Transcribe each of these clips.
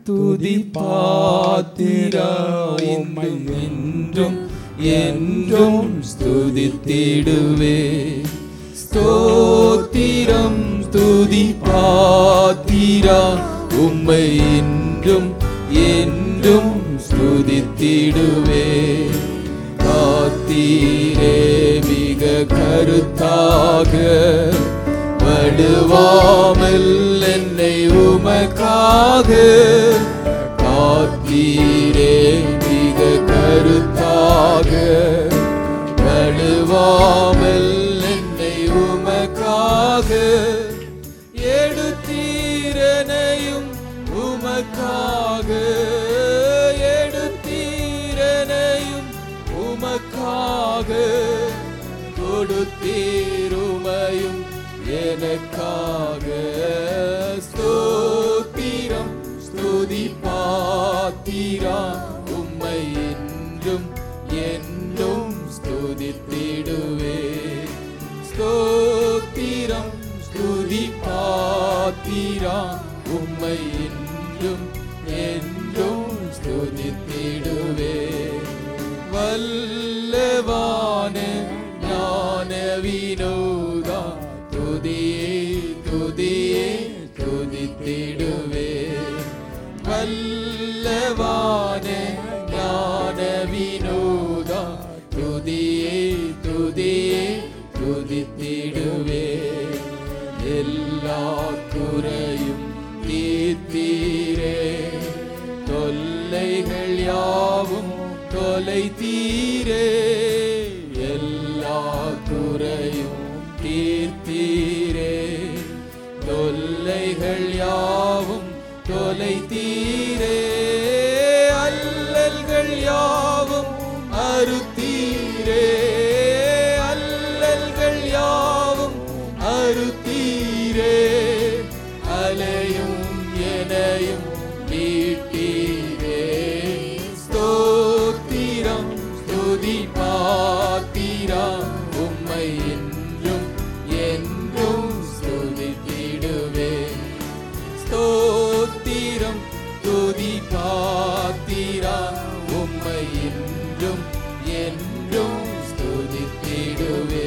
துதி பாத்திரா உம்மை என்றும் என்றும் ஸ்துதித்திடுவே ஸ்தோத்திரம் துதி பாத்திரா உம்மை என்றும் என்றும் ஸ்துதித்திடுவே காத்தீரே மிக கருத்தாக வடுவாமல் என்னை உமக்காக காத்தீரே மிக கருத்தாக வடுவாமல் என்னை உமக்காக எடுத்தீரனையும் உமக்காக எடுத்தீரனையும் உமக்காக கொடுத்தீருமையும் எனக்காக ஸ்தோத்திரம் ஸ்துதி பாத்திரா உம்மை என்றும் என்றும் ஸ்துதித்திடுவே ஸ்தோத்திரம் ஸ்துதி பாத்திரா உம்மை என்றும் என்றும் ஸ்துதித்திடுவே வல்லவான ஞான வினோதா துதியே துதியே துதித்திடுவே வல்லவான ஞான வினோதா துதியே துதியே துதித்திடுவே எல்லா குறையும் தீர்த்தீரே தொல்லைகள் யாவும் தொலைத்தீரே எல்லா குறையும் தீர்த்தீரே தொல்லைகள் யாவும் தொலைத்தீரே அல்லல்கள் யாவும் அறுத்தீரே அல்லல்கள் யாவும் அறுத்தீரே அலையும் எனையும் மீட்டீரே ஸ்தோத்திரம் ஸ்துதி பாத்திரா உம்மை என்றும் என்றும் ஸ்துதித்திடுவே ஸ்தோத்திரம் துதி பாத்திரா உம்மை என்றும் என்றும் ஸ்துதித்திடுவே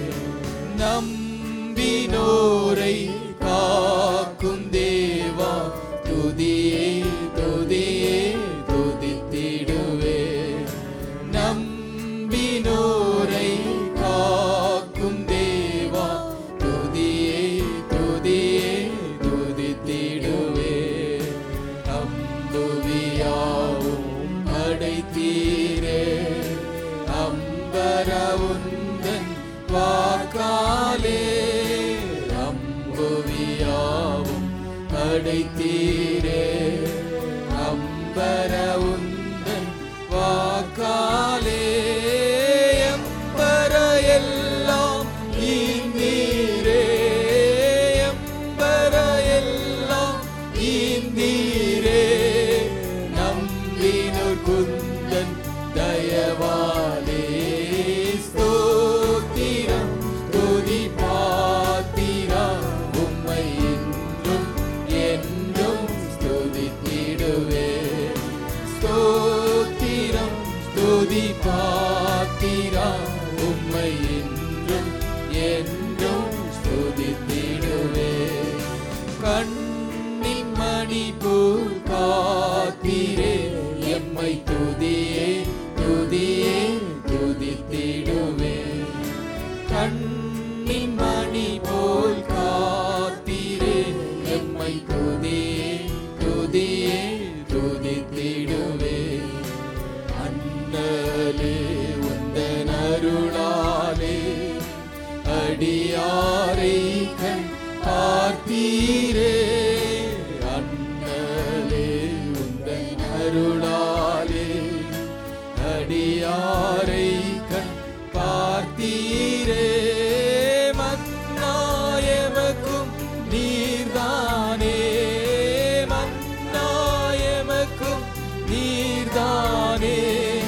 நம்பினோரை காக்கும் தேவா துதியே துதியே துதித்திடுவே நம்பினோரை காக்கும் தேவா துதியே துதியே துதித்திடுவே அம்புவியாவும் அடைத்தீரே அம்பரவுந்தன் வாக்காலே அம்புவியாவும் அடைத்தீரே அம்பரவுந்தன் வாக்காலே எம்பர எல்லாம் ஈந்தீரே எம்பர எல்லாம் ஈந்தீரே நம்பினோர் குந்தன் தயவாலே ஸ்தோத்திரம் துதி பாத்திரா உம்மை என்றும் என்றும் ஸ்துதித்திடுவே ஸ்தோத்திரம் ஸ்துதி பாத்திரா உம்மை என்றும் என்றும் ஸ்துதித்திடுவே கண்ணின் மணி போல் காத்தீரே எம்மை துதியே துதியே துதித்திடுவே கண்ணின் மணி போல் காத்தீரே எம்மை துதியே துதியே துதித்திடுவே அண்ணலே உந்தன் அருளாலே அடியாரை கண் பார்த்தீரே அண்ணலே உந்தன் அருளாலே அடியாரை கண் பார்த்தீரே மன்னாயமக்கும் நீர்தானே மன்னாயமக்கும் நீர்தானே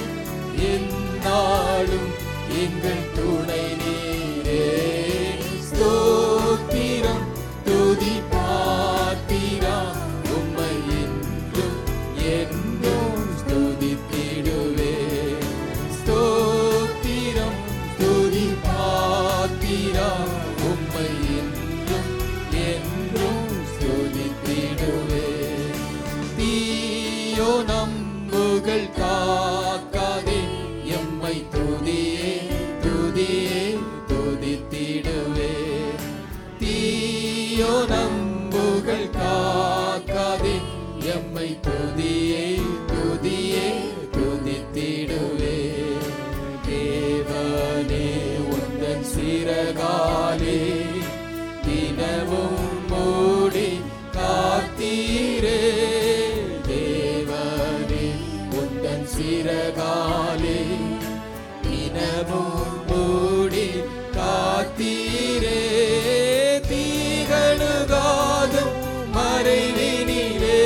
என்னாலும் எங்கள் துணை நீரே ஸ்தோத்திரம் துதி பாத்திரா உம்மை என்றும் எம்மை துதியே துதியே துதித்திடுவே தேவனே உந்தன் சிறகாலே தினமும் மூடி காத்தீரே தேவனே உந்தன் சிறகாலே தினமும் மூடி காத்தீரே தீகணுகாதும் மறைவினிலே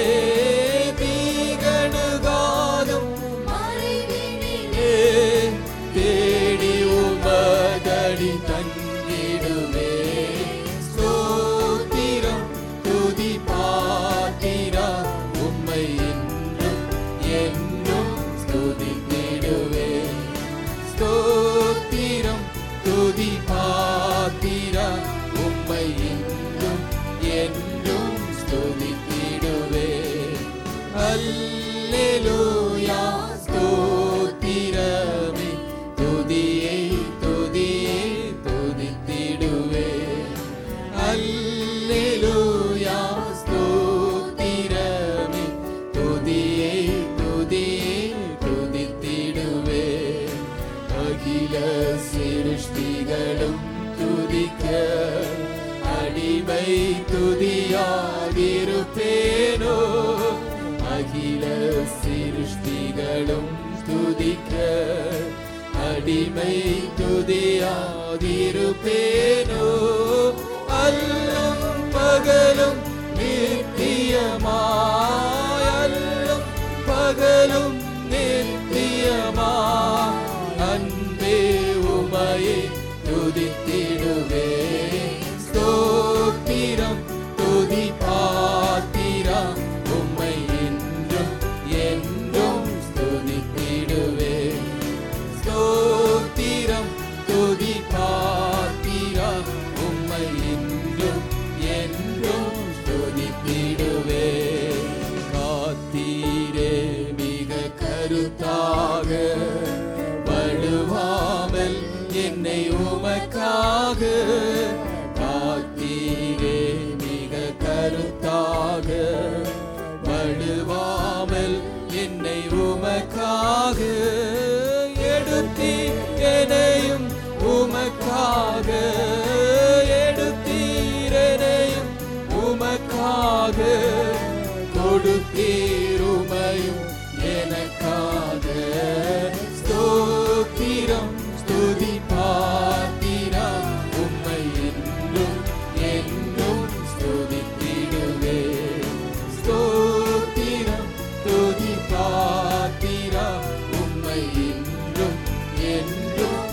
தீகணுகாதும் மறைவினிலே தேடி உமதடி தங்கிடுவே ஸ்தோத்திரம் துதி பாத்திரா உம்மை என்றும் என்றும் ஸ்துதித்திடுவே ஸ்தோத்திரம் துதி பாத்திரா உம்மை என்றும் என்றும் ஸ்துதித்திடுவே அல்லேலூயா ஸ்தோத்திரமே துதியை துதியை துதித்திடுவே அல்லேலூயா ஸ்தோத்திரமே துதியை துதியை துதித்திடுவே அகில சிருஷ்டிகளும் துதிக்க அடிமை துதியாதிருப்பேனோ அகில சிருஷ்டிகளும் துதிக்க அடிமை துதியாதிருப்பேனோ அல்லும் பகலும் நித்தியமாய் அல்லும் பகலும் நித்தியமாய் அன்பே உமையை துதித்திடுவே ஸ்தோத்திரம் துதி பாத்திரா உம்மை என்றும் என்றும் ஸ்துதித்திடுவே ஸ்தோத்திரம் துதி பாத்திரா உம்மை என்றும் என்றும் ஸ்துதித்திடுவே காத்தீரே மிக கருத்தாக வழுவாமல் என்னை உமக்காக காத்தீரே மிக கருத்தாக வழுவாமல் என்னை உமக்காக எடுத்தி எனையும் உமக்காக எடுத்தீரனையும் உமக்காக கொடுத்தீருமையும் எனக்காக ஸ்தோத்திரம் ஸ்துதி பாத்திரா உம்மை என்றும் என்றும் ஸ்துதித்திடுவே ஸ்தோத்திரம் துதி பாத்திரா உம்மை என்றும் என்றும்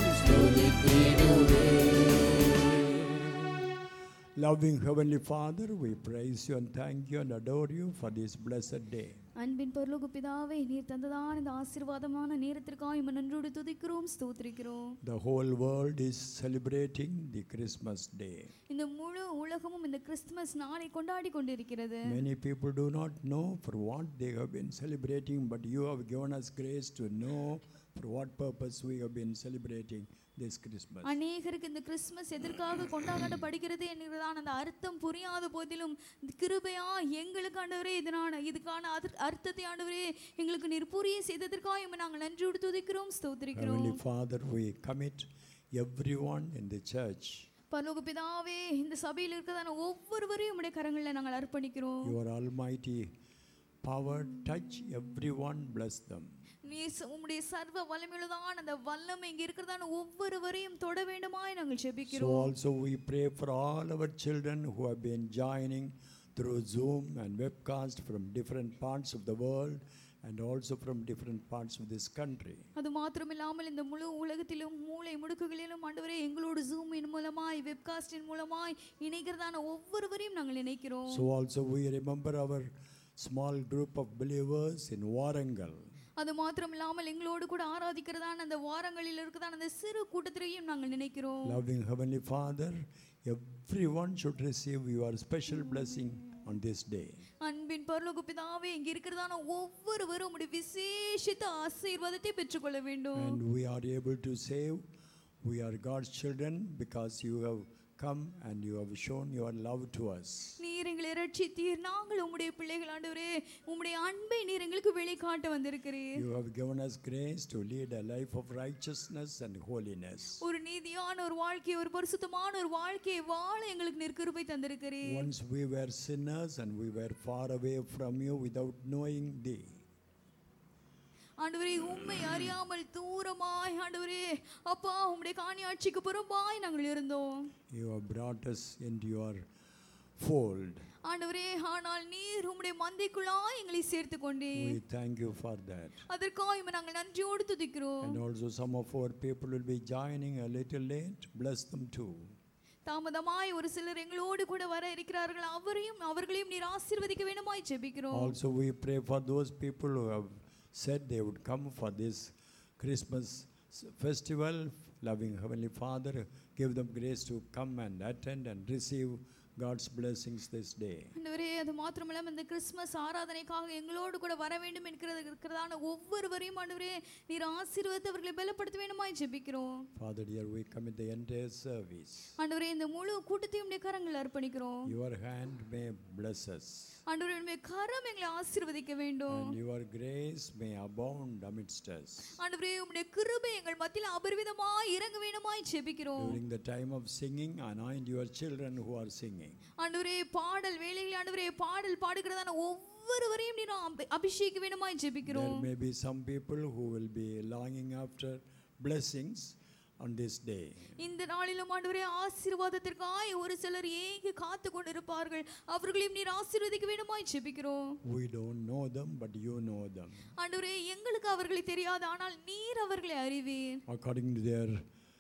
ஸ்துதித்திடுவே Loving Heavenly Father, we praise you and thank you and adore you for this blessed day. அன்பின் பரலோக பிதாவே நீர் தந்ததான இந்த ஆசீர்வாதமான நேரத்திற்காக இம்ம நன்றோடு துதிக்கிறோம் ஸ்தோத்திரிக்கிறோம் The whole world is celebrating the Christmas day. இந்த முழு உலகமும் இந்த கிறிஸ்துமஸ் நாளை கொண்டாடி கொண்டிருக்கிறது Many people do not know for what they have been celebrating, but you have given us grace to know for what purpose we have been celebrating this Christmas. அநேகருக்கு இந்த Christmas எதற்காக கொண்டாடப்படுகிறது என்கிறதான அந்த அர்த்தம் புரியாத போதிலும் இந்த கிருபையா எங்களுக்கு ஆண்டவரே இதனான இதுக்கான அதற்- அர்த்தத்தை ஆண்டவரே எங்களுக்கு நீர் புரிய செய்ததற்காக இம்மை நாங்கள் நன்றியோடு துதிக்கிறோம் ஸ்தோத்திரிக்கிறோம் Heavenly Father, we commit everyone in the church, பரலோக பிதாவே இந்த சபையில் இருக்கிறதான ஒவ்வொருவரையும் உடைய கரங்களில் நாங்கள் அர்ப்பணிக்கிறோம் your almighty power, touch everyone, bless them. நீ ச- உம்முடைய சர்வ வல்லமையுள்ளதான அந்த வல்லமை இங்க இருக்கிறதான ஒவ்வொருவரையும் தொட வேண்டுமாய் நாங்கள் So ஜெபிக்கிறோம் also we pray for all our children who have been joining through Zoom and webcast from different parts of the world and also from different parts of this country. அது மாத்திரமில்லாமல் இந்த முழு உலகத்திலும் மூளை முடுக்குகளிலும் ஆண்டவரே எங்களோடு ஜூமின் மூலமாய் வெப்காஸ்டின் மூலமாய் இணைக்கிறதான ஒவ்வொருவரையும் நாங்கள் இணைக்கிறோம் So also we remember our small group of believers in Warangal. அது மாத்திரமில்லாமல் எங்களோடு கூட ஆராதிக்கிறதான அந்த வாரங்களில் இருக்கிறதான அந்த சிறு கூட்டத்திலையும் நாங்கள் நினைக்கிறோம் Loving Heavenly Father, everyone should receive your special blessing on this day. அன்பின் பரலோக பிதாவே இங்க இருக்கிறதான ஒவ்வொருவரும் உடைய விசேஷித்த ஆசீர்வாதத்தை பெற்றுக்கொள்ள வேண்டும் And we are able to say we are God's children because you have come and you have shown your love to us. நீர் எங்களை ரட்சித்தீர் நாங்கள் உம்முடைய பிள்ளைகள் ஆண்டவரே உம்முடைய அன்பை நீர் எங்களுக்கு வெளிக்காட்ட வந்திருக்கிறீர் You have given us grace to lead a life of righteousness and holiness. ஒரு நீதியான ஒரு வாழ்க்கை ஒரு பரிசுத்தமான ஒரு வாழ்க்கையை வாழ எங்களுக்கு நிற்கிருப்பை தந்திருக்கிறீர் Once we were sinners and we were far away from you without knowing thee. ஆண்டவரே உண்மை அறியாமல் தூரமாய் ஆண்டவரே அப்பா உம்முடைய காணியாட்சிக்கு புறம்பாய் நாங்கள் இருந்தோம் You have brought us into your fold. ஆண்டவரே ஆனால் நீர் உம்முடைய மந்தைக்குள்ளாய் எங்களை சேர்த்து கொண்டீர் We thank you for that. அதற்காக உம்மை நாங்கள் நன்றியோடு துதிக்கிறோம் And also, some of our people will be joining a little late. Bless them too. தாமதமாய் ஒரு சிலர் எங்களோடு கூட வர இருக்கிறார்கள் அவரையும் அவர்களையும் நீர் ஆசீர்வதிக்க வேண்டுமாய் ஜெபிக்கிறோம் Also, we pray for those people who have said they would come for this Christmas s- festival. Loving Heavenly Father, give them grace to come and attend and receive God's blessings this day. ஆண்டவரே அது மாத்திரமல்ல இந்த Christmas ஆராதனைக்காக எங்களோடு கூட வர வேண்டும் என்கிறது இருக்கிறதான ஒவ்வொருவரையும் ஆண்டவரே நீர் ஆசீர்வதித்து அவர்களை பலப்படுத்த வேண்டுமாய் ஜெபிக்கிறோம் Father, dear, we commit the entire service. ஆண்டவரே இந்த முழு கூட்டத்தையும் உடைய கரங்கள் அர்ப்பணிக்கிறோம் Your hand may bless us, ஆண்டவரே உடைய கரம் எங்களை ஆசீர்வதிக்க வேண்டும் and your grace may abound amidst us. ஆண்டவரே உம்முடைய கிருபை எங்கள் மத்தியில் அபரிவிதமாய் இறங்க வேண்டுமாய் ஜெபிக்கிறோம் During the time of singing, anoint your children who are singing. ஆண்டவரே பாடல் வேலைகள் ஆண்டவரே பாடல் பாடுகிறதான ஒவ்வொருவரையும் நீர் அபி- அபிஷேகிக்க வேண்டுமாய் There ஜெபிக்கிறோம் may be some people who will be longing after blessings on this day. இந்த நாளிலும் ஆண்டவரே ஆசீர்வாதத்திற்காய் ஒரு சிலர் ஏங்கி காத்து கொண்டிருப்பார்கள் அவர்களையும் நீர் ஆசீர்வதிக்க வேண்டுமாய் ஜெபிக்கிறோம் We don't know them, but you know them. ஆண்டவரே எங்களுக்கு அவர்களை தெரியாது ஆனால் நீர் அவர்களை அறிவீர் According to their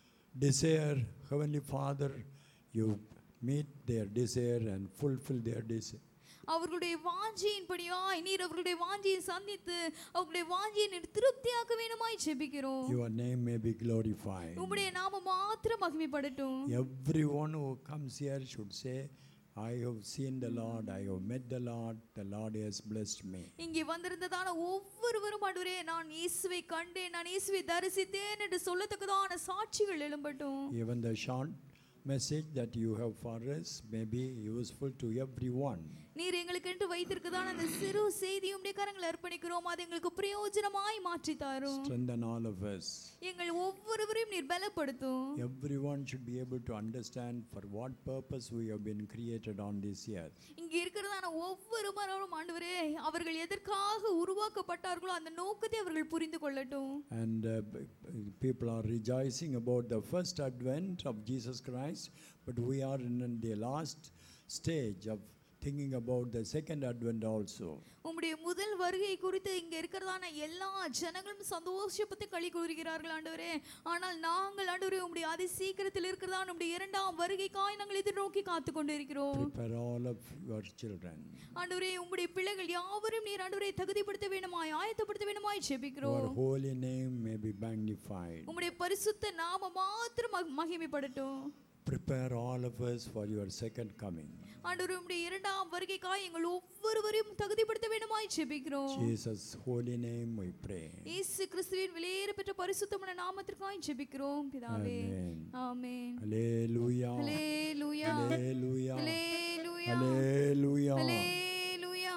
desire, Heavenly Father, you meet their desire and fulfill their desire. அவர்களுடைய வாஞ்சியின்படியாய் நீர் அவர்களுடைய வாஞ்சியை சந்தித்து அவர்களுடைய வாஞ்சியை நீர் திருப்தியாக்க வேண்டுமாய் ஜெபிக்கிறோம் Your name may be glorified. உம்முடைய நாம மாத்திரம் மகிமைப்படட்டும் Everyone who comes here should say, I have seen the Lord, I have met the Lord, the Lord has blessed me. இங்கே வந்திருந்ததான ஒவ்வொருவரும் ஆண்டவரே நான் இயேசுவை கண்டேன் நான் இயேசுவை தரிசித்தேன் என்று சொல்லத்தக்கதான சாட்சிகள் எழும்பட்டும் Even the short message that you have for us may be useful to everyone. நீர் எங்களுக்கு என்று வைத்திருக்கதான அந்த சிறு செய்தி உம்முடைய கரங்களை அர்ப்பணிக்கிறோம் அது எங்களுக்கு பிரயோஜனமாய் மாற்றி தாரும் Strengthen all of us. எங்கள் ஒவ்வொருவரையும் நீர் பலப்படுத்தும் Everyone should be able to understand for what purpose we have been created on this earth. இங்க இருக்கிறதான ஒவ்வொருவரும் ஆண்டவரே அவர்கள் எதற்காக உருவாக்கப்பட்டார்களோ அந்த நோக்கத்தை அவர்கள் புரிந்து கொள்ளட்டும் And uh, b- b- people are rejoicing about the first advent of Jesus Christ, but we are in the last stage of thinking about the second advent also. உம்முடைய முதல் வருகை குறித்து இங்க இருக்கிறதான எல்லா ஜனங்களும் சந்தோஷப்பட்டு களி கூறுகிறார்கள் ஆண்டவரே ஆனால் நாங்கள் ஆண்டவரே உம்முடைய அதி சீக்கிரத்தில் இருக்கிறதான உம்முடைய இரண்டாம் வருகைக்காய் நாங்கள் எதிர்நோக்கி காத்து கொண்டிருக்கிறோம் Prepare all of your children. ஆண்டவரே உம்முடைய பிள்ளைகள் யாவரும் நீர் ஆண்டவரை தகுதிப்படுத்த வேண்டுமாய் ஆயத்தப்படுத்த வேண்டுமாய் Your ஜெபிக்கிறோம் holy name may be magnified. உம்முடைய பரிசுத்த நாம மாத்திரம் மகி- மகிமைப்படட்டும் Prepare all of us for your second coming. ஆண்டவரே உம்முடைய இரண்டாம் வருகைக்காய் எங்கள் ஒவ்வொருவரையும் தகுதிப்படுத்த வேண்டுமாய் ஜெபிக்கிறோம் Jesus' holy name we pray. இயேசு கிறிஸ்துவின் விலையேற பெற்ற பரிசுத்தமான நாமத்திற்காய் ஜெபிக்கிறோம் பிதாவே Amen. Amen Hallelujah. Hallelujah Hallelujah. Hallelujah Hallelujah. Hallelujah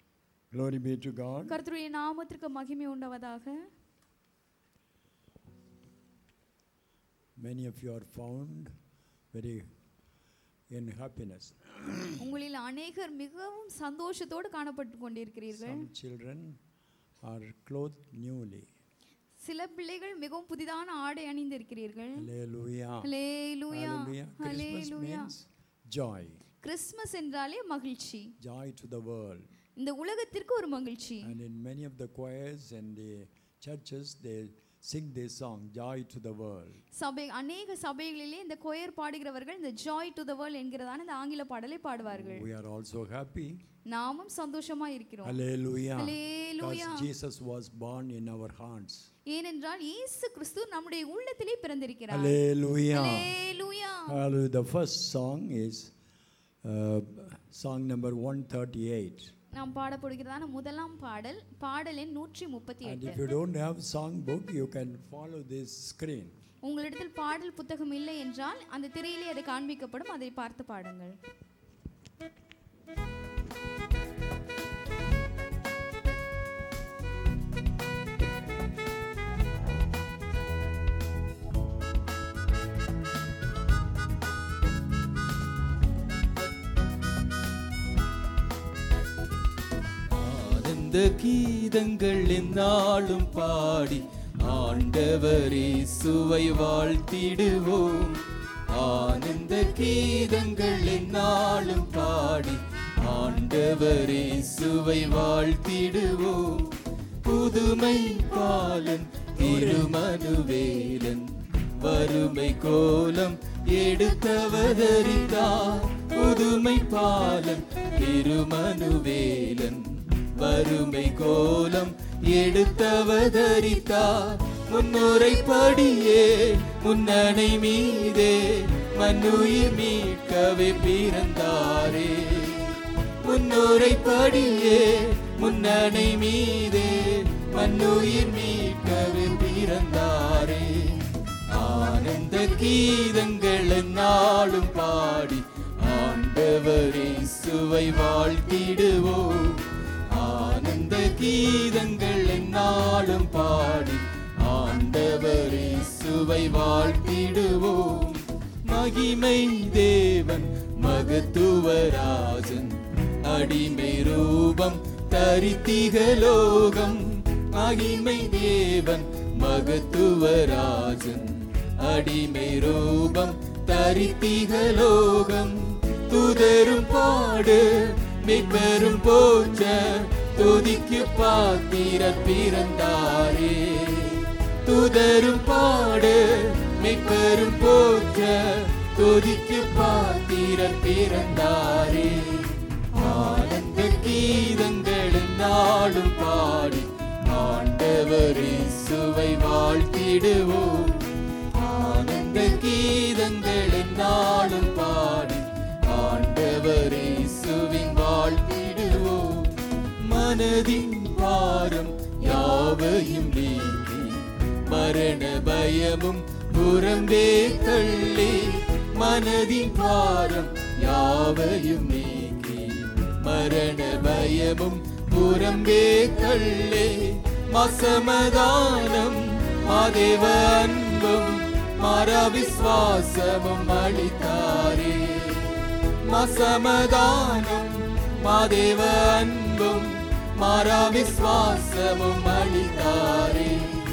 Glory be to God. கர்த்தருடைய நாமத்திற்கு மகிமை உண்டாவதாக Many of you are found very in happiness. உங்களில் அநேகர் மிகவும் சந்தோஷத்தோடு காணப்பட்டு கொண்டிருக்கிறீர்கள் Some children are clothed newly. சில பிள்ளைகள் மிகவும் புதிதான ஆடை அணிந்திருக்கிறீர்கள் Hallelujah. ஹalleluya Hallelujah. Christmas ஹalleluya means joy. கிறிஸ்மஸ் என்றாலே மகிழ்ச்சி Joy to the world. இந்த உலகத்திற்கு ஒரு மகிழ்ச்சி And in many of the choirs and the churches, they sing this song, Joy to the World. சபை அநேக சபைகளிலே இந்த கொயர் பாடுகிறவர்கள் இந்த ஜாய் டு த வேர்ல்ட் என்கிறதான இந்த ஆங்கில பாடலை பாடுவார்கள் We are also happy. நாமும் சந்தோஷமா இருக்கிறோம் Hallelujah. Hallelujah. Because Jesus was born in our hearts. ஏனென்றால் இயேசு கிறிஸ்து நம்முடைய உள்ளத்திலே பிறந்திருக்கிறார் Hallelujah. Hallelujah Hallelujah. The first song is uh, song number 138. நாம் பாடப்படுகிறதான முதலாம் பாடல் பாடல் எண் நூற்றி முப்பத்தி And எட்டு if you don't have song book, you can follow this screen. உங்களிடத்தில் பாடல் புத்தகம் இல்லை என்றால் அந்த திரையிலே அது காண்பிக்கப்படும் அதை பார்த்து பாடுங்கள் ஆனந்த கீதங்கள் என்னாலும் பாடி ஆண்டவரே சுவை வாழ்த்திடுவோம் ஆனந்த கீதங்கள் என்னாலும் பாடி ஆண்டவரே சுவை வாழ்த்திடுவோம் புதுமை பாலன் திருமனுவேலன் வறுமை கோலம் எடுத்தவதறிந்தார் புதுமை பாலன் திருமனுவேலன் வறுமை கோலம் எடுத்தவதறித்தார் முன்னுரை படியே முன்னணை மீதே மண்ணுயிர் மீட்கவே பிறந்தாரே முன்னுரை படியே முன்னணை மீதே மண்ணுயிர் மீட்கவே பிறந்தாரே ஆனந்த கீதங்கள் நாளும் பாடி ஆண்டவரே சுவை வாழ்த்திடுவோம் ஆனந்த கீதங்கள் நாளும் பாடி ஆண்டவரே சுவை வாழ்த்திடுவோம் மகிமை தேவன் மகத்துவராஜன் அடிமை ரூபம் தரித்திகலோகம் மகிமை தேவன் மகத்துவராஜன் அடிமை ரூபம் தரித்திகலோகம் துதரும் பாடு மிப்பெரும் போற்ற துதிக்கு பாத்திர பிறந்தாரே துதரும் பாடு மிப்பெரும் போற்ற துதிக்கு பாத்திர பிறந்தாரே ஆனந்த கீதங்கள் நாளும் பாடி ஆண்டவரே சுவை வாழ்த்திடுவோம் ஆனந்த கீதங்கள் நாளும் பாடி ஆண்டவரே சுவின் வாழ்த்திடுவோம் மனதின் பாரம் யாவையும் நீக்கி மரண பயமும் புறம்பே தள்ளி மனதின் பாரம் யாவையும் நீக்கி மரண பயமும் புறம்பே தள்ளே மசமதானம் மாதேவ அன்பும் மர விஸ்வாசமும் அளித்தாரே மசமதானம் மாதேவ அன்பும் மர விஸ்வாசமும் அளித்தாரே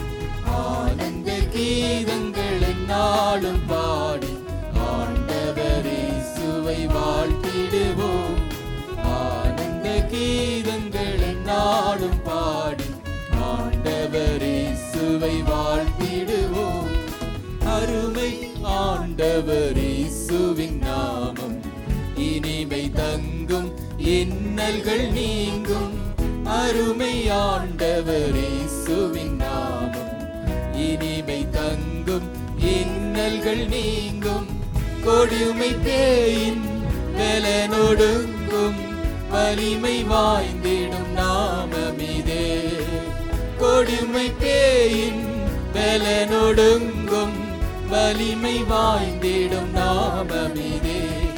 ஆனந்த கீதங்கள் நாளும் பாடி ஆண்டவரே சுவை வாழ்த்திடுவோம் ஆனந்த கீதங்கள் நாளும் பாடி ஆண்டவரே சுவை வாழ்த்திடுவோம் அருமை ஆண்டவரே சுவின் நாமம் இனிமை தங்கும் இன்னல்கள் நீங்கும் அருமை ஆண்டவரே சுவின் நாமம் இனிமை தங்கும் இன்னல்கள் நீங்கும் கொடுமை பேயின் வெலனொடுங்கும் வலிமை வாய்ந்திடும் நாமமிதே கொடுமை பேயின் வெலனொடுங்கும் வலிமை வாய்ந்திடும் நாமமிதே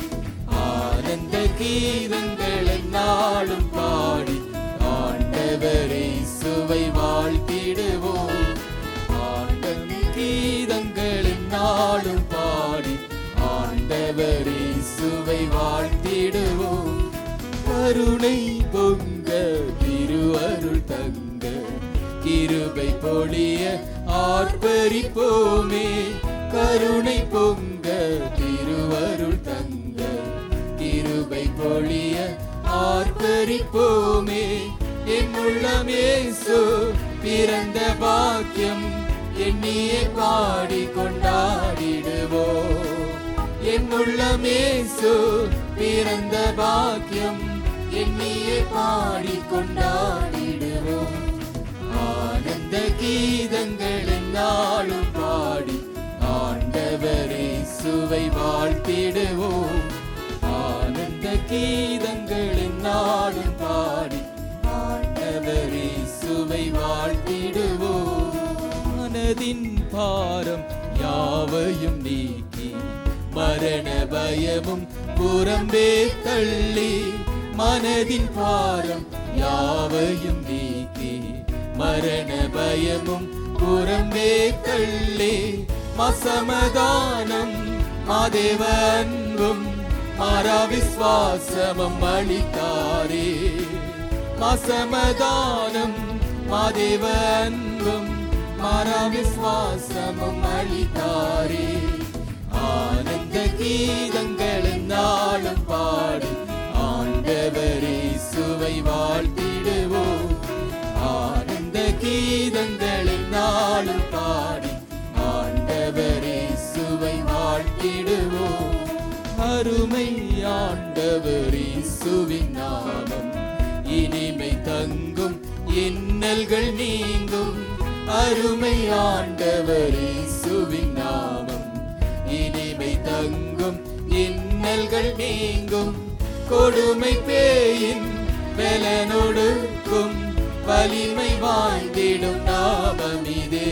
ஆனந்த கீதங்கள் நாளும் பாடி ஆண்டவரை சுவை வாழ்த்திடுவோம் ஆனந்த கீதங்கள் நாளும் பாடி ஆண்டவரை சுவை வாழ்த்திடுவோம் கருணை பொங்க திருவருள் தங்க கிருபை பொழிய ஆர்ப்பரிப்போமே கருணை பொங்க திருவருள் தங்க கிருபை பொழிய ஆர்ப்பரிப்போமே என் உள்ளமேசு பிறந்த பாக்கியம் எண்ணியே பாடி கொண்டாடிடுவோம் என் உள்ளமேசு பிறந்த பாக்கியம் எண்ணியே பாடி கொண்டாடிடுவோம் ஆனந்த கீதங்கள் நாளும் பாடி ஆண்டவரே சுவை வாழ்த்திடுவோம் ஆனந்த கீதங்கள் நாளும் பாடி ஆண்டவரே சுவை வாழ்த்திடுவோம் மனதின் பாரம் யா யாவையும் நீக்கி மரண பயமும் புறம்பே தள்ளி மனதின் பாரம் யாவையும் நீக்கி மரண பயமும் புறம்பே தள்ளி மசமதானம் மாதேவ அன்பும் மாறா விஸ்வாசமும் அளித்தாரே மசமதானம் மாதேவ அன்பும் மாறா விஸ்வாசமும் அளித்தாரே ஆனந்த கீதங்கள் நாளும் பாடி ஆண்டவரே சுவை வாழ்த்திடுவோம் ஆனந்த கீதங்கள் நாளும் பாடி ஆண்டவரே சுவை வாழ்த்திடுவோம் அருமை ஆண்டவரே சுவின் நாமம் இனிமை தங்கும் இன்னல்கள் நீங்கும் அருமை ஆண்டவரே சுவின் நாமம் இனிமை தங்கும் இன்னல்கள் நீங்கும் கொடுமை பேயின் பலனொடுக்கும் வலிமை வாய்ந்திடும் நாமம் இதே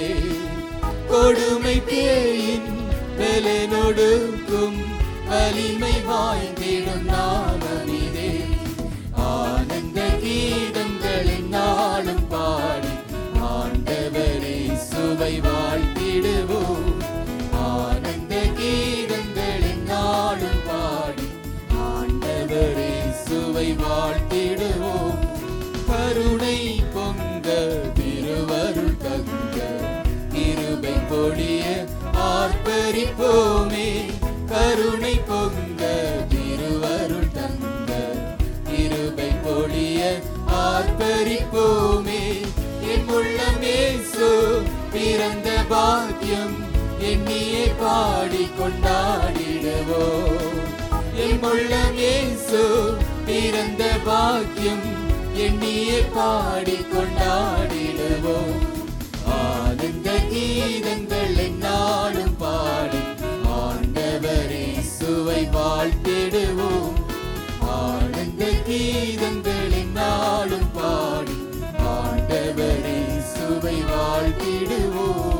கொடுமை பேயின் பலனொடுக்கும் வலிமை வாய்ந்திடும் நாமம் இதே ஆனந்த கீதங்களின் நாளும் பாடி ஆண்டவரே சுவை வாழ்த்திடுவோம் ஆனந்த கீதங்களின் நாளும் பாடி ஆண்டவரே சுவை வாழ்த்திடுவோம் கருணை பொங்க திருவருள் தங்க கிருபை பொழிய ஆர்ப்பரிப்போமே கருணை பொங்க திருவருள் தங்க கிருபை பொழிய ஆர்ப்பரிப்போமே என் உள்ளமேசு பிறந்த பாக்கியம் எண்ணியே பாடி கொண்டாடிடுவோம் என் உள்ளமேசு பிறந்த பாக்கியம் எண்ணியே பாடி கொண்டாடிடுவோம் ஆனந்த கீதங்கள் என்னாலும் பாடி ஆண்டவரே சுவை வாழ்த்திடுவோம் ஆனந்த கீதங்கள் என்னாலும் பாடி ஆண்டவரே சுவை வாழ்த்திடுவோம்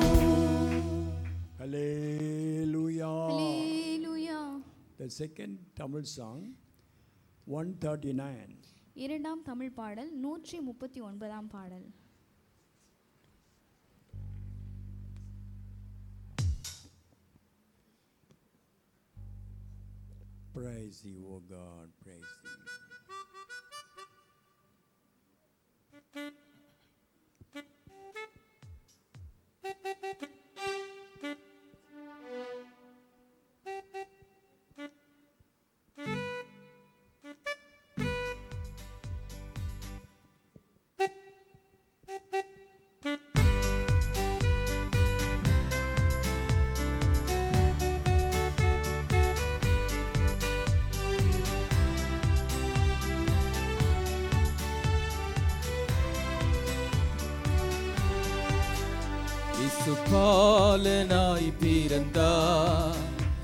Hallelujah. Hallelujah The second Tamil song, 139. இரண்டாம் தமிழ் பாடல் நூற்றி முப்பத்தி ஒன்பதாம் பாடல் Praise you, O God, praise you. இசுபாலனாய் பிறந்தார்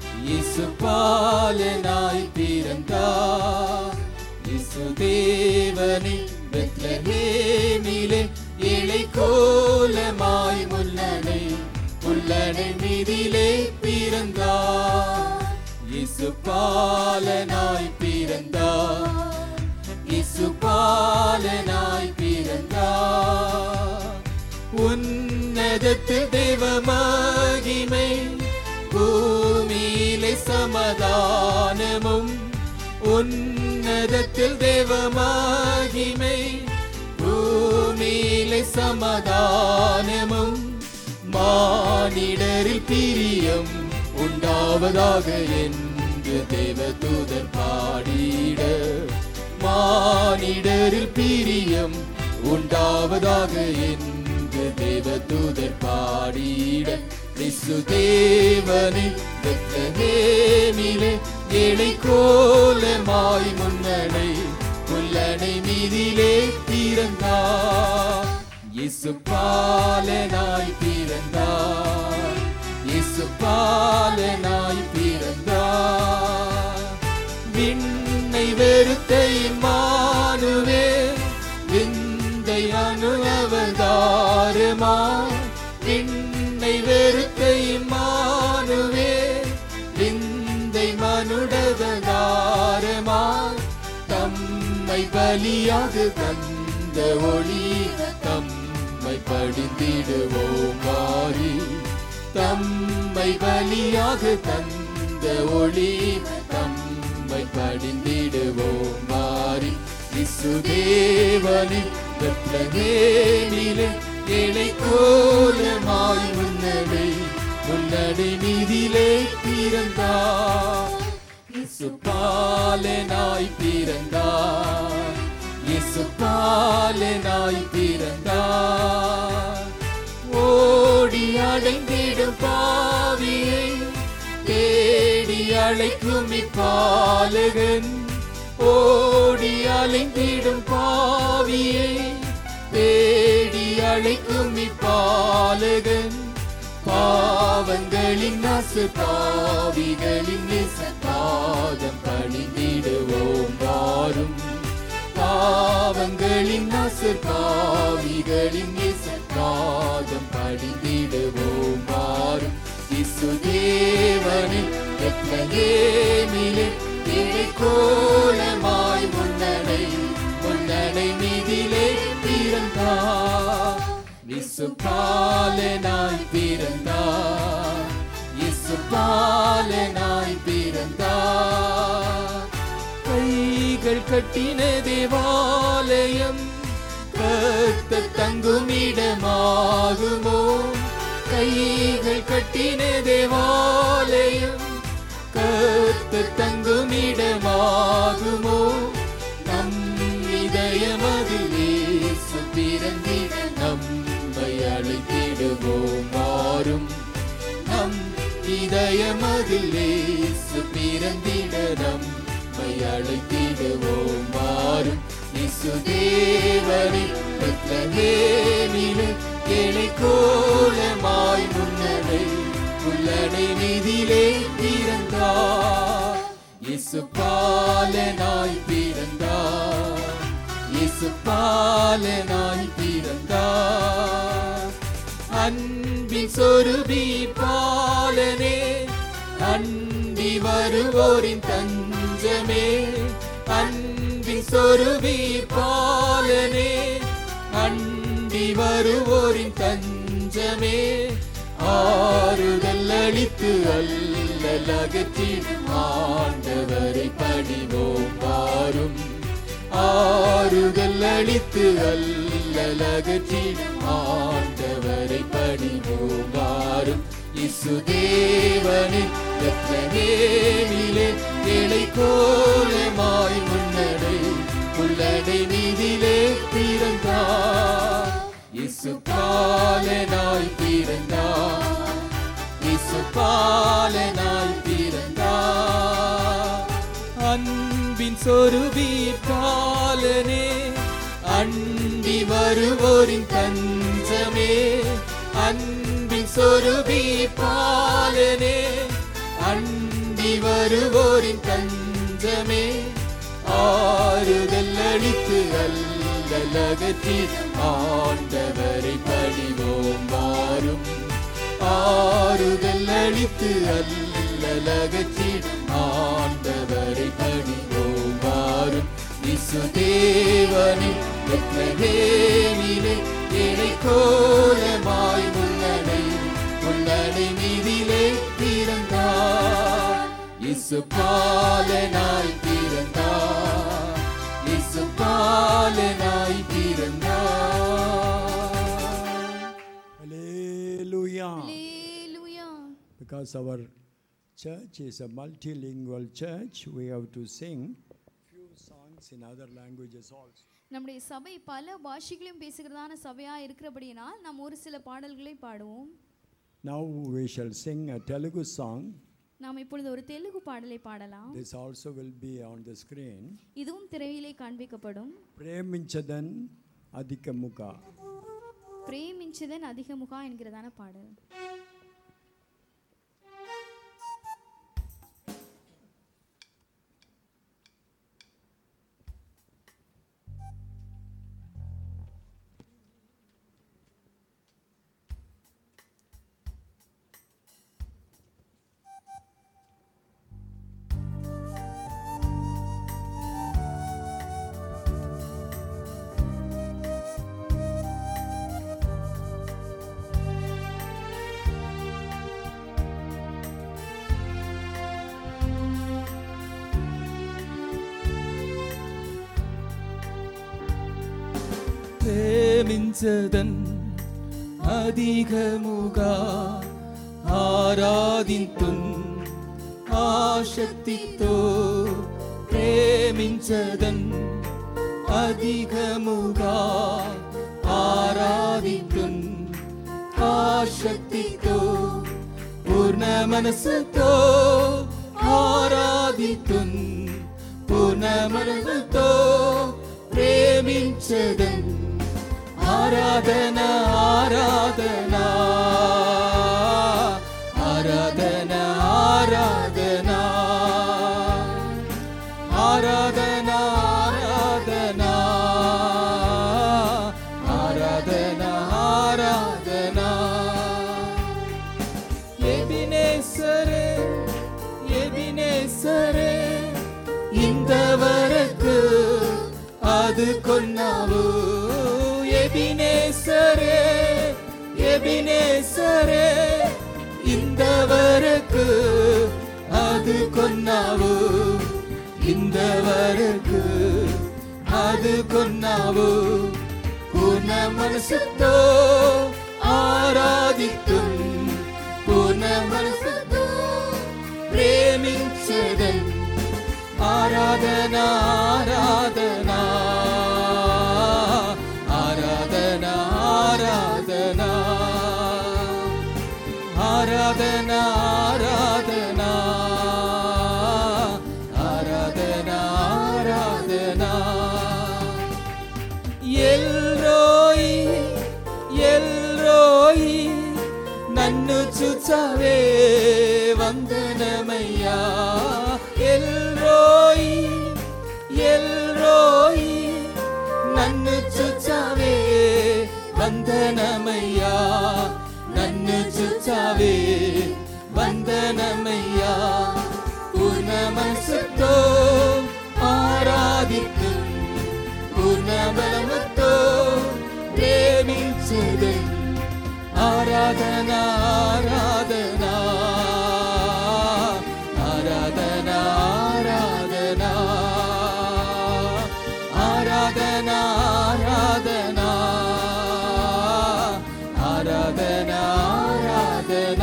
இசுபாலனாய் பிறந்தார் இசுதேவனின் பெத்லஹேமிலே இலை கோலமாய் முல்லனை முல்லனை மீதிலே பிறந்தார் இசுபாலனாய் பிறந்தார் இசுபாலனாய் பிறந்தார் உன்னதத்தில் தேவ மகிமை பூமியிலே சமாதானமும் உன்னதத்தில் தேவ மகிமை பூமியிலே சமாதானமும் மானிடரில் பிரியம் உண்டாவதாக என்று தேவதூதர் பாடிட மானிடரில் பிரியம் உண்டாவதாக என்று தேவதூதர் பாடிட கிறிஸ்து தேவனின் பெத்லஹேமிலே ஏழை கோலமாய் முன்னணை முல்லனை மீதிலே பிறந்தார் இயேசு பாலனாய் பிறந்தார் இயேசு பாலனாய் பிறந்தார் விண்ணை வெறுத்த இம்மானுவே விந்தை அணு அவதாரமா விண்ணை வெறுத்த இம்மானுவே பலியாக தந்த ஒளிவ தம்மை படிந்திடுவோம் வாரி தம்மை பலியாக தந்த ஒளிவ தம்மை படிந்திடுவோம் வாரி இசுதேவனின் பெத்லகேமிலே ஏழை கோலமாய் முன்னடை முன்னடை நீதிலே பிறந்தார் இயேசு பாலனாய் பிறந்தார் இயேசு பாலனாய் பிறந்தார் ஓடி அடைந்திடும் பாவியை தேடி அழைக்கும் இப்பாலகன் ஓடி அலைந்திடும் பாவியை தேடி அழைக்கும் இப்பாலகன் பாவங்களின் நாசு பாவிகளின் பாதம் பணிந்திடுவோம் வாரும் பாவங்களின் நாசு பாவிகளின் பாதம் பணிந்திடுவோம் வாரும் இசுதேவனின் எத்தகேமிலே ஏழை கோலமாய் முன்னடை முன்னடை மீதிலே பிறந்தார் இசுபாலனாய் பிறந்தார் இசுபாலனாய் பிறந்தார் கைகள் கட்டின தேவாலயம் கத்த தங்குமிடமாகுமோ கைகள் கட்டின தேவாலயம் கத்த தங்குமிடமாகுமோ நம் இதயமதில் இயேசு பிறந்திட நம்மை அழைத்திடுவோம் மாறும் நம் இதயமதில் இயேசு பிறந்திட நம்மை அழைத்திடுவோம் மாறும் இசு தேவனி பெத்லகேமிலே ஏழை கோலமாய் முன்னடை உள்ளடை நிதிலே பிறந்தார் இசு பாலனாய் பிறந்தார் இசு பாலனாய் பிறந்தார் அன்பின் சொருபி பாலனே அன்பி வருவோரின் தஞ்சமே அன்பின் சொருபி பாலனே அண்டி வருவோரின் தஞ்சமே ஆறுதல் அளித்து அல்லல் அகற்றிடும் ஆண்டவரை பணிவோம் வாரும் ஆறுதல் அளித்து அல்லல் அகற்றிடும் ஆண்டவரை பணிவோம் வாரும் இசுதேவனின் பெத்லகேமிலே ஏழை கோலமாய் முன்னடை உள்ளடை நீதிலே பிறந்தார் இசு பாலனாய் பிறந்தார் இசு பாலனாய் பிறந்தார் அன்பின் சொருபி பாலனே அண்டி வருவோரின் தஞ்சமே அன்பின் சொருபி பாலனே அண்டி வருவோரின் தஞ்சமே ஆறுதல் அளித்து அல்லல் அகற்றி ஆண்டவரை பணிவோம் வாரும் ஆறுதல் அளித்து அல்லல் அகற்றி ஆண்டவரை பணிவோம் வாரும் இசுதேவனின் பெத்லகேமிலே ஏழை கோலமாய் முன்னடை முன்னடை மீதிலே பிறந்தார் இசு பாலனாய் பிறந்தார் இசு பாலனாய் பிறந்தார் Hallelujah. Hallelujah. Because our church is a multilingual church, we have to sing few songs in other languages also. நம்முடைய சபை பல பாஷைகளையும் பேசுகிறதான சபையா இருக்கிறபடியினால் நாம் ஒரு சில பாடல்களை பாடுவோம் Now we shall sing a Telugu song. நாம் இப்பொழுது ஒரு தெலுங்கு பாடலை பாடலாம் This also will be on the screen. இதுவும் திரையிலே காண்பிக்கப்படும் ప్రేమించదన్ అధికముక பிரேமிஞ்சதன் அதிகமுகா என்கிறதான பாடல் Thank ప్రేమించదన్ అధికముగా ఆరాధింతున్ ఆశక్తితో ప్రేమించదన్ అధికముగా ఆరాధింతున్ ఆశక్తితో పూర్ణ మనసుతో ఆరాధితున్ పూర్ణ మనసుతో ప్రేమించదన్ ఆరాధన ఆరాధన ఆరాధన ఆరాధన ఆరాధన ఆరాధన ఆరాధన ఆరాధన ఎబినేసరే ఎబినేసరే ఇంతవరకు ఆదుకున్నావు ఎబినేసరే ఎబినేసరే ఇంతవరకు ఆదుకున్నావు ఇంతవరకు ఆదుకున్నావు పూర్ణ మనసుతో ఆరాధితుం పూర్ణ మనసుతో ప్రేమించదన్ ఆరాధన ఆరాధన ఆరాధన ఆరాధన ఆరాధన ఆరాధన ఆరాధన ఆరాధన ఎల్రోయి ఎల్రోయి నన్ను చూచవే వందనమయ్యా ఎల్రోయి ఎల్రోయి నన్ను చూచవే వందనమయ్యా నన్ను చూచవే వందనమయ్యా పూర్ణ మనసుతో ఆరాధితు పూర్ణ బలముతో ప్రేమించదే ఆరాధన ఆరాధన ఆరాధన ఆరాధన ఆరాధన ఆరాధన ఆరాధన ఆరాధన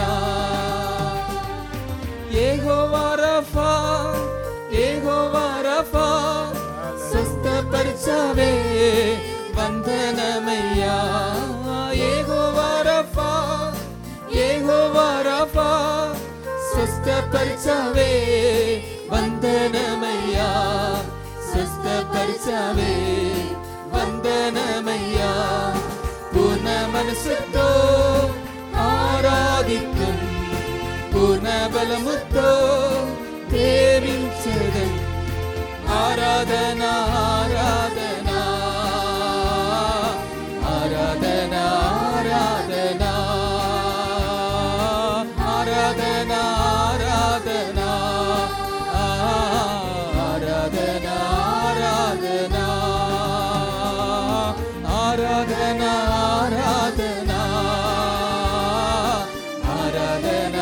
యెహోవా రఫా యెహోవా రఫా స్వస్థపరచవే వందనమయ్యా యెహోవా రఫా యెహోవా రఫా స్వస్థపరచవే వందనమయ్యా స్వస్థపరచవే వందనమయ్యా పూర్ణ మనసుతో ఆరాధిత్తుం పూర్ణ బలముతో ప్రేమించదన్ ఆరాధన ఆరాధన ఆరాధన ఆరాధన ఆరాధన ఆరాధన ఆరాధన ఆరాధన ఆరాధన ఆరాధన ఆరాధన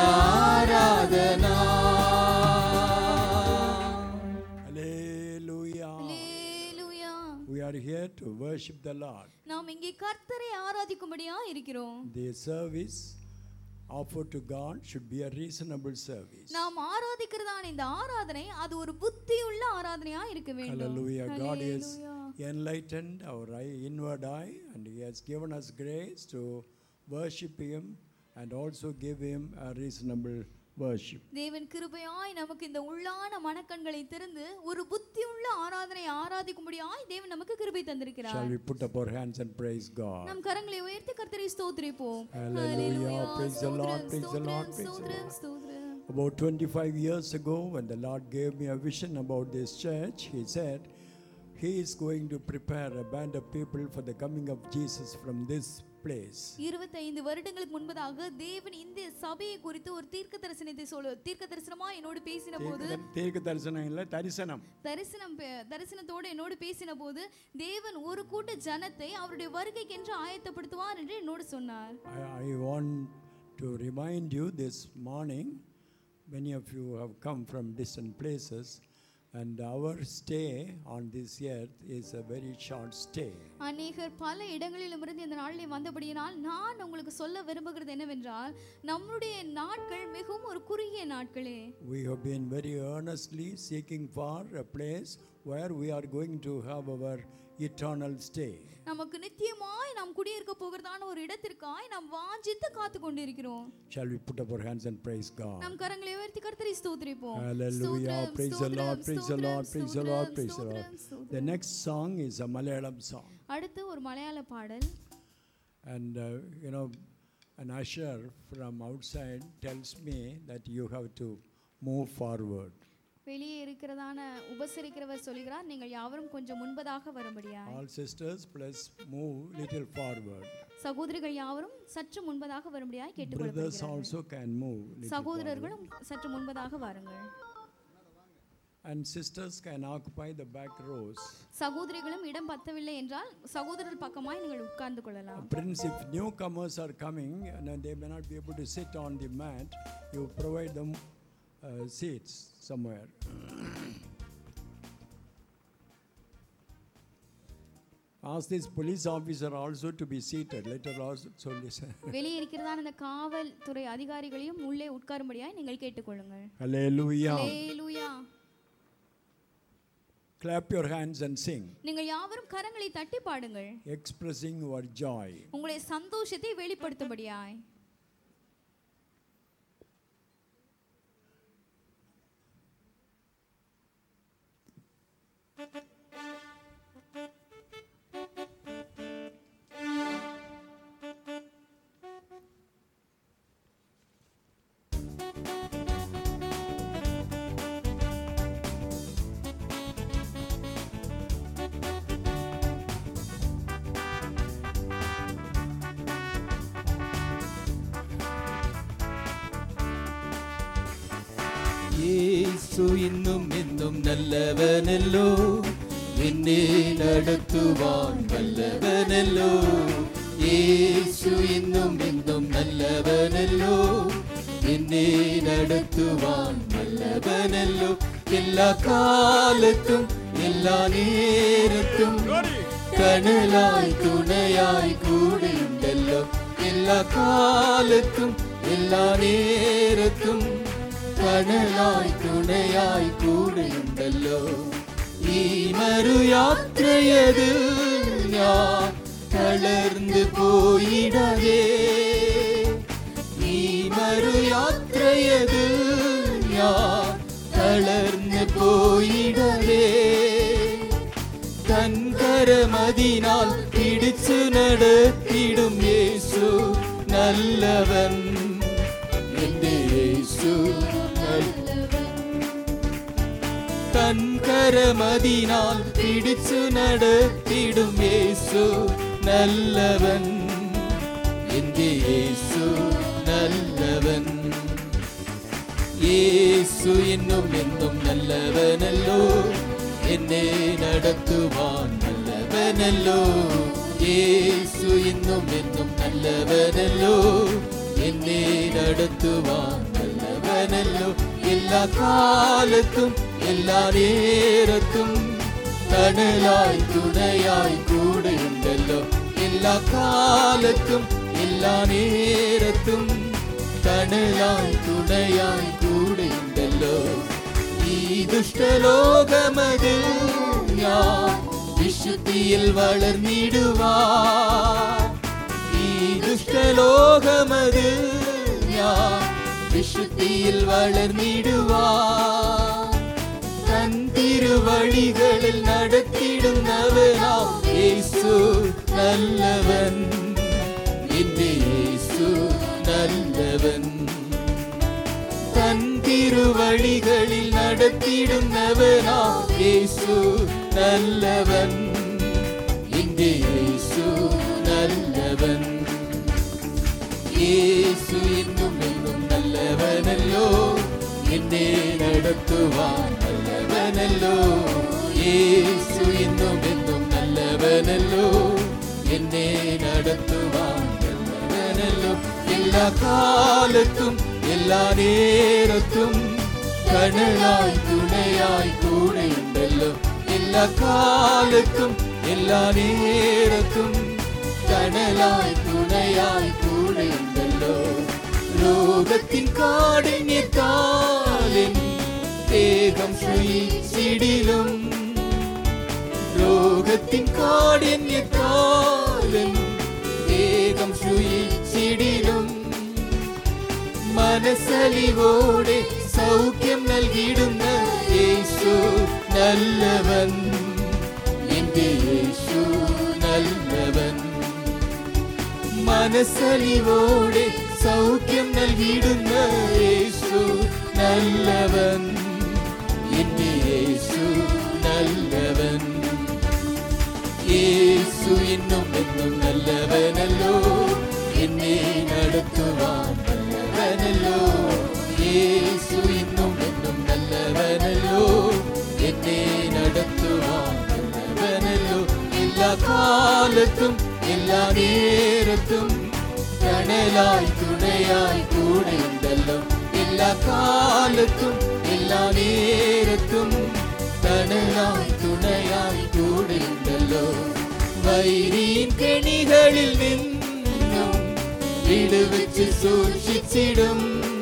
ఆరాధన Hallelujah. Hallelujah. We are here to worship the Lord. நாம் இங்கே கர்த்தரை ஆராதிக்கும்படியா இருக்கிறோம் The service offered to God should be a reasonable service. நாம் ஆராதிக்கிறதான இந்த ஆராதனை அது ஒரு புத்தியுள்ள ஆராதனையா இருக்க வேண்டும் Hallelujah. God has Hallelujah. enlightened our eye, inward eye and He has given us grace to worship Him and also give Him a reasonable worship. தேவன் கிருபையாய் நமக்கு இந்த உள்ளான மனக்கண்களை திறந்து ஒரு புத்தியுள்ள ஆராதனை ஆராதிக்கும்படியாய் தேவன் நமக்கு கிருபை தந்திருக்கிறார் Shall we put up our hands and praise God? நம் கரங்களை உயர்த்தி கர்த்தரை ஸ்தோத்திரிப்போம் Hallelujah. Hallelujah. Praise the Lord, praise the Lord, ஸ்தோத்திரம், praise the ஸ்தோத்திரம், Lord. ஸ்தோத்திரம். About 25 years ago, when the Lord gave me a vision about this church, He said, He is going to prepare a band of people for the coming of Jesus from this place. இருபத்தைந்து வருடங்களுக்கு முன்பதாக தேவன் இந்த சபையை குறித்து ஒரு தீர்க்க தரிசனத்தை சொல்ல தீர்க்க தரிசனமா என்னோடு பேசின போது தீர்க்க- தீர்க்க தரிசனம் இல்லை தரிசனம் தரிசனம் பே- தரிசனத்தோடு என்னோடு பேசின போது தேவன் ஒரு கூட்ட ஜனத்தை அவருடைய வருகைக்கென்று ஆயத்தப்படுத்துவார் என்று என்னோடு சொன்னார் I, I want to remind you this morning, many of you have come from distant places, And our stay on this earth is a very short stay. அநேகர் பல இடங்களிலுமிருந்து இந்த நாளிலே வந்தபடியினால் நான் உங்களுக்கு சொல்ல விரும்புகிறது என்னவென்றால் நம்முடைய நாட்கள் மிகவும் ஒரு குறுகிய நாட்களே We have been very earnestly seeking for a place where we are going to have our eternal stay. நமக்கு நித்தியமாய் நாம் குடியிருக்க போகிறதான ஒரு இடத்திற்காய் நாம் வாஞ்சித்து காத்து கொண்டிருக்கிறோம் Shall we put up our hands and praise God? நம் கரங்களை உயர்த்தி கர்த்தரை ஸ்தோத்திரிப்போம் Hallelujah. ஸ்தோத்திரம், Praise the Lord, ஸ்தோத்திரம், praise the Lord, ஸ்தோத்திரம், praise the Lord, praise the ஸ்தோத்திரம், Lord. ஸ்தோத்திரம். The next song is a Malayalam song. அடுத்து ஒரு மலையாள பாடல் And uh, you know, an usher from outside tells me that you have to move forward. வெளியே இருக்கிறதான உபசரிக்கிறவர் சொல்கிறார் நீங்கள் யாவரும் கொஞ்சம் முன்பதாக வரும்படியாய் All sisters, please move little forward. சகோதரிகள் யாவரும் சற்று முன்பதாக வரும்படியாய் Brothers கேட்டுக்கொள்ளப்படுகிறார்கள் also can move. Little forward. சகோதரர்களும் சற்று முன்பதாக வாருங்கள் And sisters can occupy the back rows. சகோதரிகளும் இடம் பத்தவில்லை என்றால் சகோதரர் பக்கமாய் நீங்கள் உட்கார்ந்து கொள்ளலாம் Prince, if newcomers are coming and they may not be able to sit on the mat, you provide them uh, seats somewhere. Ask this police officer also to be seated. Let her also listen. வெளியே இருக்கிறதான இந்த காவல்துறை அதிகாரிகளையும் உள்ளே உட்காரும்படியாய் நீங்கள் கேட்டுக்கொள்ளுங்கள் Hallelujah. Hallelujah Clap your hands and sing, நீங்கள் யாவரும் கரங்களை தட்டி பாடுங்கள் expressing your joy. உங்களுடைய சந்தோஷத்தை வெளிப்படுத்தும்படியாய் യേശു ഇന്നും എന്നും നല്ലവനല്ലോ എന്നെ നടത്തുവാൻ വല്ലവനല്ലോ യേശു ഇന്നും എന്നും നല്ലവനല്ലോ എന്നെ നടത്തുവാൻ വല്ലവനല്ലോ എല്ലാ കാലത്തും എല്ലാ നേരത്തും കണലായി തുണയായി കൂടെയുണ്ടല്ലോ എല്ലാ കാലത്തും എല്ലാ നേരത്തും കടലായി തുണയായി കൂടെയുണ്ടല്ലോ ഈ മറുയാത്രയത് ഞാൻ തളർന്നു പോയിടവേ ഈ മറുയാത്രയത് ഞാൻ തളർന്നു പോയിടവേ തൻകരമതിനാൽ പിടിച്ചു നടത്തിടും യേശു നല്ലവൻ എന്റെ യേശു നല്ലവൻ തൻകരമതിനാൽ പിടിച്ചു നടത്തിടും യേശു നല്ലവൻ എന്റെ യേശു നല്ലവൻ യേശു എന്നും എന്നും നല്ലവനല്ലോ എന്നെ നടത്തുവാൻ നല്ലവനല്ലോ യേശു എന്നും എന്നും നല്ലവനല്ലോ എന്നെ നടത്തുവാൻ നല്ലവനല്ലോ എല്ലാ കാലത്തും എല്ലാ നേരത്തും തണലായി തുണയായി കൂടെയുണ്ടല്ലോ എല്ലാ കാലത്തും എല്ലാ നേരത്തും തണലായി തുണയായി കൂടെയുണ്ടല്ലോ ഈ ദുഷ്ടലോകമതിൽ ഞാൻ വിശുദ്ധിയിൽ വളർന്നിടുവാ ഈ ദുഷ്ടലോകമതിൽ ഞാൻ വിശുദ്ധിയിൽ വളർന്നിടുവാ തൻ തിരുവഴികളിൽ നടത്തിടുന്നവനാം യേശു നല്ലവൻ എന്റെ യേശു നല്ലവൻ തൻ തിരുവഴികളിൽ നടത്തിടുന്നവനാ യേശു നല്ലവൻ എന്റെ യേശു നല്ലവൻ യേശു എന്നും എന്നും നല്ലവനല്ലോ എന്നെ നടത്തുവാൻ നല്ലവനല്ലോ യേശു എന്നും എന്നും നല്ലവനല്ലോ എന്നെ നടത്തുവാൻ നല്ലവനല്ലോ എല്ലാ കാലത്തും എല്ലാ നേരത്തും തണലായി തുണയായി കൂടെയുണ്ടല്ലോ എല്ലാ കാലത്തും എല്ലാ നേരത്തും തണലായി തുണയായി കൂടെയുണ്ടല്ലോ രോഗത്തിൻ കാഠിന്യത്താലിൻ ദേഹം ക്ഷയിച്ചിടിലും രോഗത്തിൻ കാഠിന്യത്താലിൻ ദേഹം ക്ഷയിച്ചിടിലും മനസ്സലിവോടെ സൗഖ്യം നൽകിയിടുന്ന യേശു നല്ലവൻ എന്റെ യേശു നല്ലവൻ മനസ്സലിവോടെ സൗഖ്യം നൽകിയിടുന്ന യേശു നല്ലവൻ എന്റെ യേശു നല്ലവൻ യേശു എന്നും എന്നും നല്ലവനല്ലോ എന്നെ നടത്തുവാൻ നല്ലവനല്ലോ യേശു എന്നും എന്നും നല്ലവനല്ലോ എന്നെ നടത്തുവാൻ നല്ലവനല്ലോ എല്ലാ കാലത്തും എല്ലാ നേരത്തും തണലായി തുണയായി കൂടെയുണ്ടല്ലോ എല്ലാ കാലത്തും എല്ലാ നേരത്തും തണലായി തുണയായി കൂടെയുണ്ടല്ലോ വൈരീൻ കെണികളിൽ നിന്നും വിടുവെച്ച് സൂക്ഷിച്ചിടും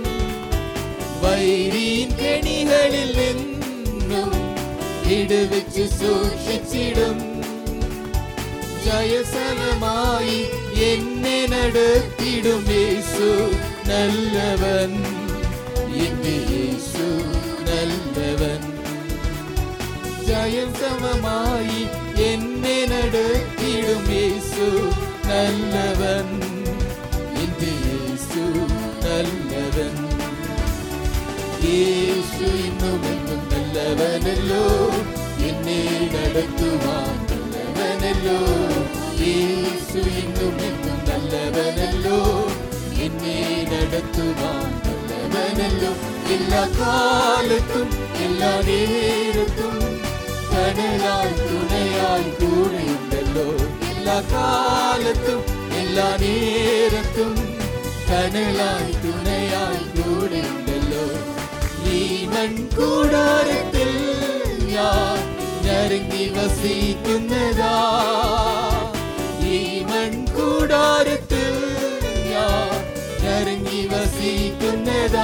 വൈരീൻ കെണികളിൽ നിന്നും വിടുവെച്ച് സൂക്ഷിച്ചിടും ജയസനമായി എന്നെ നടത്തിടും യേശു നല്ലവൻ എന്റെ യേശു നല്ലവൻ ജയം സമമായി എന്നെ നടത്തിടും യേശു നല്ലവൻ എന്റെ യേശു നല്ലവൻ യേശു ഇന്നും എന്നും നല്ലവനല്ലോ എന്നെ നടത്തുവാൻ നല്ലവനല്ലോ യേശു ഇന്നും എന്നും നല്ലവനല്ലോ എന്നെ നടത്തുവാൻ നല്ലവനല്ലോ എല്ലാ കാലത്തും എല്ലാ നേരത്തും കടലായി തുണയായി കൂടെയുണ്ടല്ലോ എല്ലാ കാലത്തും എല്ലാ നേരത്തും കടലായി തുണയായി കൂടെയുണ്ടല്ലോ ഈ മൺകൂടാരത്തിൽ ഞാൻ ഞരങ്ങി വസിക്കുന്നതാ ഈ മൺകൂടാരത്തിൽ ഞാൻ ഞരങ്ങി വസിക്കുന്നതാ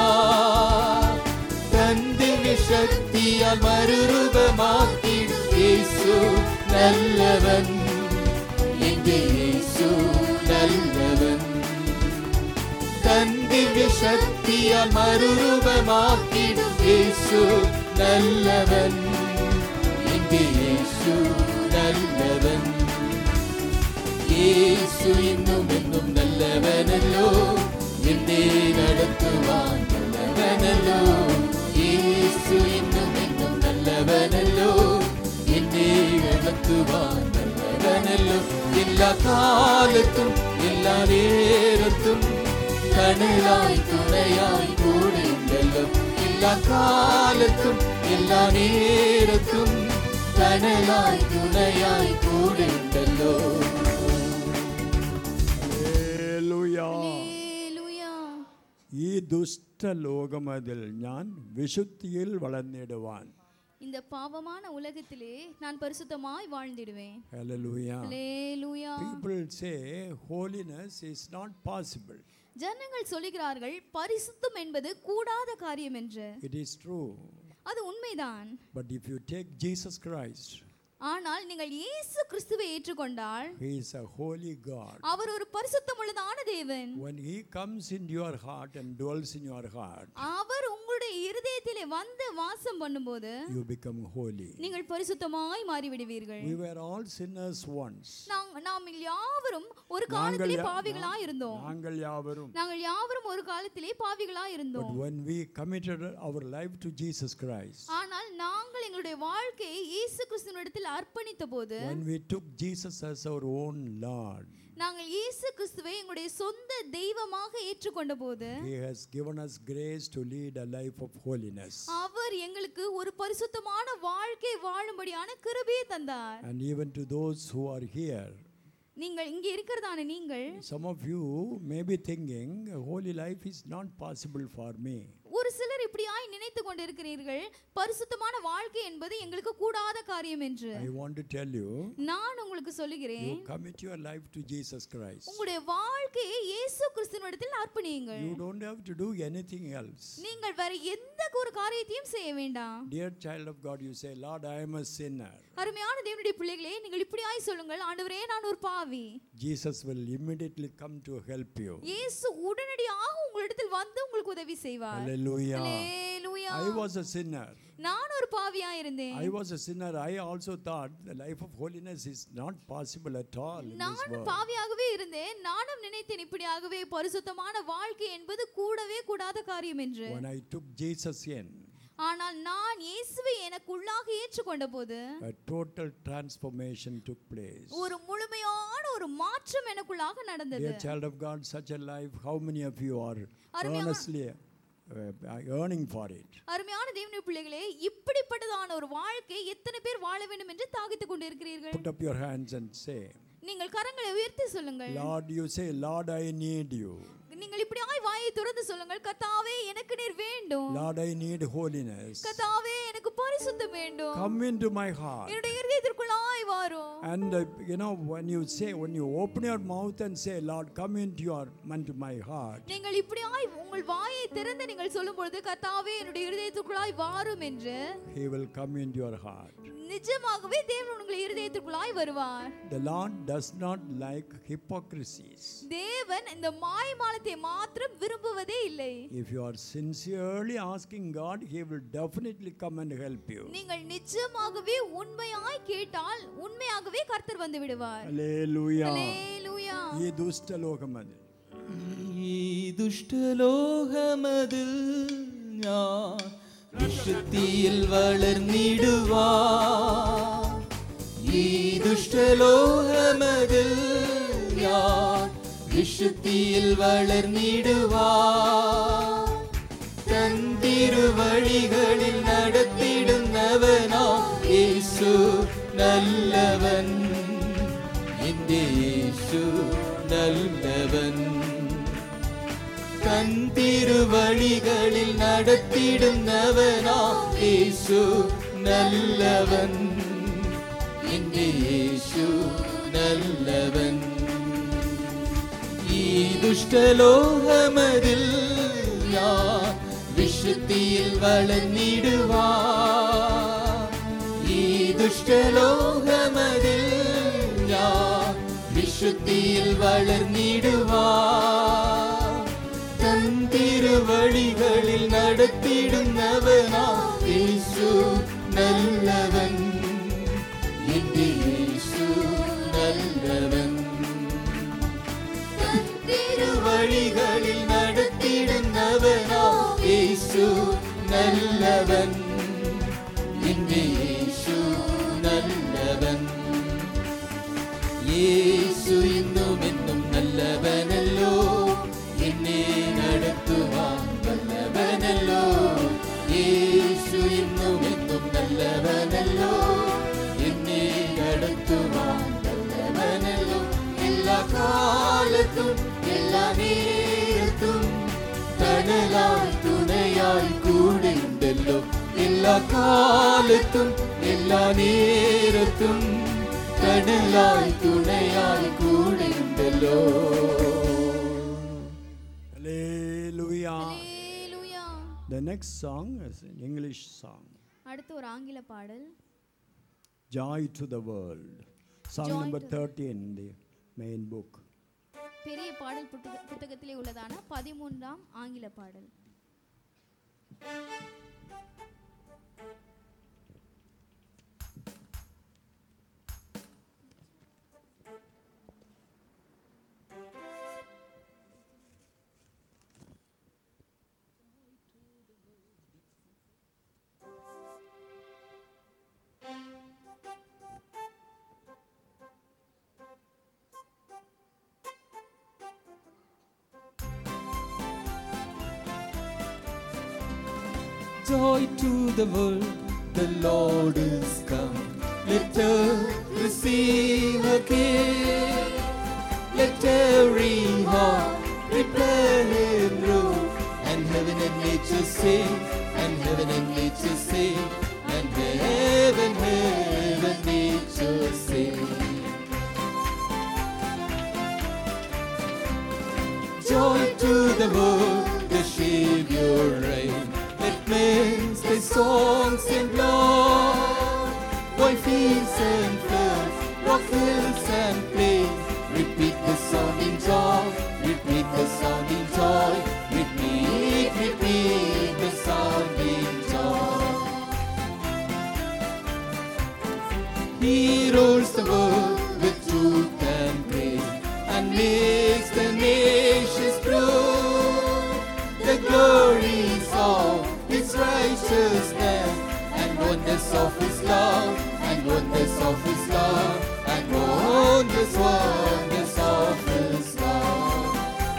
തന്റെ വിശക്തിയാൽ മറുരൂപമാക്കി യേശു നല്ലവൻ എന്റെ യേശു നല്ലവൻ തന്റെ വിശക്തിയാൽ മറുരൂപമാക്കിടും യേശു നല്ലവൻ എന്റെ യേശു നല്ലവൻ യേശു ഇന്നും എന്നും നല്ലവനല്ലോ എന്നെ നടത്തുവാൻ നല്ലവനല്ലോ യേശു ഇന്നും എന്നും നല്ലവനല്ലോ എന്നെ നടത്തുവാൻ നല്ലവനല്ലോ എല്ലാ കാലത്തും എല്ലാ നേരത്തും കണലായി തുണയായി കൂടെയുണ്ടല്ലോ എല്ലാ കാലത്തും എല്ലാ നേരത്തും കണലായി തുണയായി കൂടെയുണ്ടല്ലോ Hallelujah. ഹല്ലേലൂയ. ഈ ദുഷ്ടലോകമതിൽ ഞാൻ വിശുദ്ധിയിൽ വളർന്നിടുവാൻ இந்த பாவமான உலகத்திலே நான் பரிசுத்தமாய் வாழ்ந்திடுவேன் Hallelujah. Hallelujah. People say holiness is not possible. ஜனங்கள் சொல்லுகிறார்கள் பரிசுத்தம் என்பது கூடாத காரியம் என்று It is true. அது உண்மைதான் But if you take Jesus Christ, ஆனால் நீங்கள் இயேசு கிறிஸ்துவை ஏற்றுக்கொண்டால் He is a holy God. அவர் ஒரு பரிசுத்தம் உள்ளதான தேவன் When He comes into your heart and dwells in your heart, அவர் உங்களுடைய இருதயத்திலே வந்து வாசம் பண்ணும்போது you become holy. நீங்கள் பரிசுத்தமாய் மாறிவிடுவீர்கள் We were all sinners once. நாங்க- நாம் யாவரும் ஒரு நாங்கள் காலத்திலே யா- பாவிகளா இருந்தோம் நாங்கள் யாவரும் நாங்கள் யாவரும் ஒரு காலத்திலே பாவிகளா But இருந்தோம் when we committed our life to Jesus Christ, ஆனால் நாங்கள் எங்களுடைய வாழ்க்கையை இயேசு கிறிஸ்துவினிடத்தில் அர்ப்பணித்த போது when we took Jesus as our own Lord, நாங்கள் இயேசு கிறிஸ்துவை எங்களுடைய சொந்த தெய்வமாக ஏற்றுக்கொண்ட போது He has given us grace to lead a life of holiness. அவர் எங்களுக்கு ஒரு பரிசுத்தமான வாழ்க்கை வாழும்படியான கிருபையை தந்தார் And even to those who are here, நீங்கள் இங்கே இருக்கிறதான நீங்கள் some of you may be thinking, holy life is not possible for me. ஒரு ஒரு சிலர் இப்படியாய் நினைத்து கொண்டிருக்கிறீர்கள் பரிசுத்தமான வாழ்க்கை என்பது எங்களுக்கு கூடாத காரியம் என்று I want to tell you, நான் உங்களுக்கு சொல்லுகிறேன் you commit your life to Jesus Christ. உங்களுடைய வாழ்க்கையை இயேசு கிறிஸ்துவினிடத்தில் அர்ப்பணியுங்கள் You don't have to do anything else. நீங்கள் வேற எந்த ஒரு காரியத்தையும் செய்ய வேண்டாம் Dear child of God, you say, Lord, I am a sinner. அருமையான தேவனுடைய பிள்ளைகளே நீங்கள் இப்படியாய் சொல்லுங்கள் ஆண்டவரே நான் ஒரு பாவி Jesus will immediately come to help you. இயேசு உடனடியாக உங்களிடத்தில் வந்து உங்களுக்கு உதவி செய்வார் Hallelujah. Hallelujah. I was a sinner. நான் ஒரு பாவியா இருந்தேன் I was a sinner. I also thought the life of holiness is not possible at all in this நானும் world. பாவியாகவே இருந்தேன் நானும் நினைத்தேன் இப்படியாகவே பரிசுத்தமான வாழ்க்கை என்பது கூடவே கூடாத காரியம் என்று When I took Jesus in, ஆனால் நான் இயேசுவை எனக்கு உள்ளாக ஏற்றுக்கொண்ட போது a total transformation took place. ஒரு முழுமையான ஒரு மாற்றம் எனக்குள்ளாக நடந்தது Dear child of God, such a life, how many of you are அருமையான- earnestly uh, yearning for it? அருமையான தேவனுடைய பிள்ளைகளே இப்படிப்பட்டதான ஒரு வாழ்க்கை எத்தனை பேர் வாழ வேண்டும் என்று தாகித்துக் கொண்டிருக்கிறீர்கள் Put up your hands and say, நீங்கள் கரங்களை உயர்த்தி சொல்லுங்கள் Lord, you say, Lord, I need you. நீங்கள் இப்படியாய் வாயை திறந்து சொல்லுங்கள் கத்தாவே எனக்கு நீர் வேண்டும் Lord, I need holiness. கத்தாவே எனக்கு பரிசுத்தம் வேண்டும் Come into my heart. என்னுடைய இருதயத்திற்குள்ளாய் வாரும் And uh, you know, when you say, when you open your mouth and say, Lord, come into your into my heart, நீங்கள் இப்படியாய் உங்கள் வாயை திறந்து நீங்கள் சொல்லும் பொழுது கத்தாவே என்னுடைய இருதயத்திற்குள்ளாய் வாரும் என்று He will come into your heart. நிஜமாகவே தேவன் உங்கள் இருதயத்திற்குள்ளாய் வருவார் The Lord does not like hypocrisies. தேவன் இந்த மாய்மாலத்தை மாத்திரம் விரும்புவதே இல்லை If you are sincerely asking God, He will definitely come and help you. நீங்கள் நிஜமாகவே உண்மையாய் கேட்டால் உண்மையாகவே கர்த்தர் வந்து விடுவார் Hallelujah. அல்லேலூயா ഈ ദുഷ്ടലോകമതിൽ ഈ ദുഷ്ടലോകമതിൽ ഞാൻ വിശുദ്ധിയിൽ വളർന്നിടുവാ ഈ ദുഷ്ടലോകമതിൽ ഞാൻ വിശുദ്ധിയിൽ വളർന്നിടുവാ തന്തിരുവഴികളിൽ നടത്തിടുന്നവനാ യേശു നല്ലവൻ എന്റെ യേശു നല്ലവൻ തന്തിരുവഴികളിൽ നടത്തിടുന്നവനാ യേശു നല്ലവൻ എന്റെ യേശു നല്ലവൻ ഈ ദുഷ്ടലോകമതിൽ ഞാൻ വിശുദ്ധിയിൽ വളർന്നിടുവാ ഈ ദുഷ്ടലോകമതിൽ ഞാൻ വിശുദ്ധിയിൽ വളർന്നിടുവാ തന്തിരുവഴികളിൽ നടത്തിടുന്നവനാ യേശു നല്ലവൻ എന്റെ യേശു നല്ലവൻ തിരുവഴികളിൽ നടത്തിടുന്നവനോ യേശു നല്ലവൻ എന്റെ യേശു നല്ലവൻ യേശു ഇന്നും എന്നും നല്ലവനല്ലോ എന്നെ നടത്തുവാൻ നല്ലവനല്ലോ യേശു ഇന്നും എന്നും നല്ലവനല്ലോ എന്നെ നടത്തുവാൻ നല്ലവനല്ലോ എല്ലാ കാലത്തും എല്ലാ നേരത്തും തണലായി തുണയായി കൂടെയുണ്ടല്ലോ എല്ലാ കാലത്തും എല്ലാ നേരത്തും തണലായി തുണയായി കൂടെയുണ്ടല്ലോ Hallelujah. Hallelujah The next song is an English song, அடுத்து ஒரு ஆங்கில பாடல் Joy to the World. Song Joy number to the- 13 in the main book. பெரிய பாடல் புத்தக- புத்தகத்திலே உள்ளதான பதிமூன்றாம் ஆங்கில பாடல் Joy to the world, the Lord is come. Let earth receive a King. Let every heart prepare Him room, and heaven and nature sing. sing, and heaven and nature sing, and heaven, heaven, nature sing. Joy to the world, the Savior reign. Let men say songs and Lord. While fields and floods, rock hills and plains, repeat the sounding joy, repeat the sounding joy, repeat, repeat the sounding joy. He rules the world with truth and grace and makes the nations prove the glories of His righteousness and wonders of His love and wonders of His love and wonders, wonders of His love.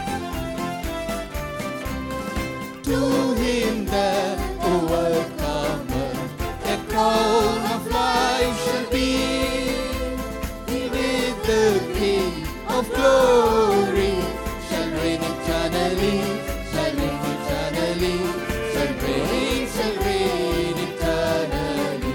To Him that overcometh, the crown of life shall be. He with the King of glory shall reign eternally, shall reign eternally, shall reign, shall reign eternally.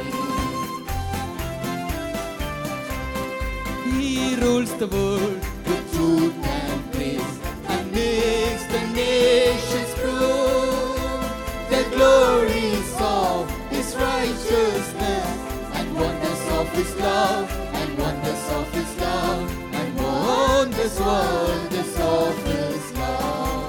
He rules the world with truth and grace and makes the nations prove the glories of His righteousness and wonders of His love and wonders of His love and wonders, wonders of His love.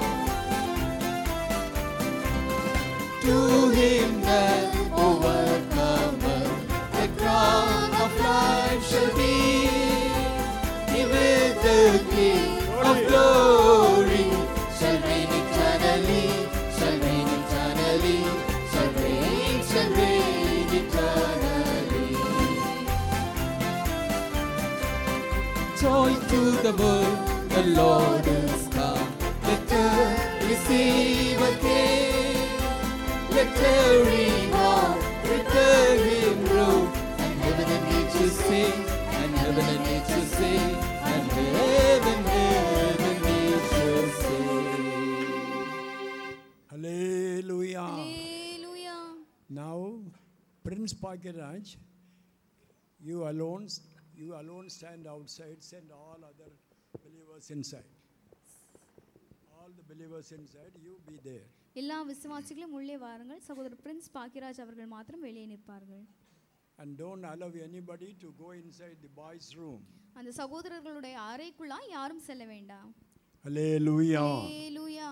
To Him that overcometh, the crown of life shall be. He with the King of glory shall reign eternally, shall reign eternally, shall reign, shall reign eternally. Joy to the world, the Lord is come. Let earth receive a King. Let every heart return Him room, and heaven and nature sing, and heaven and nature sing, and heaven, heaven, nature sing. Hallelujah. Hallelujah. Now, Prince Pakiraj, you alone, you alone stand outside, send all other believers inside. All the believers inside, you be there. எல்லா விசுவாசிகளும் உள்ளே வாருங்கள் சகோதரர் Prince Bhagyaraj அவர்கள் மாத்திரம் வெளியே நிற்பார்கள் And don't allow anybody to go inside the boys' room. அந்த சகோதரர்களுடைய அறைக்குள்ளா யாரும் செல்ல வேண்டாம் Hallelujah. Hallelujah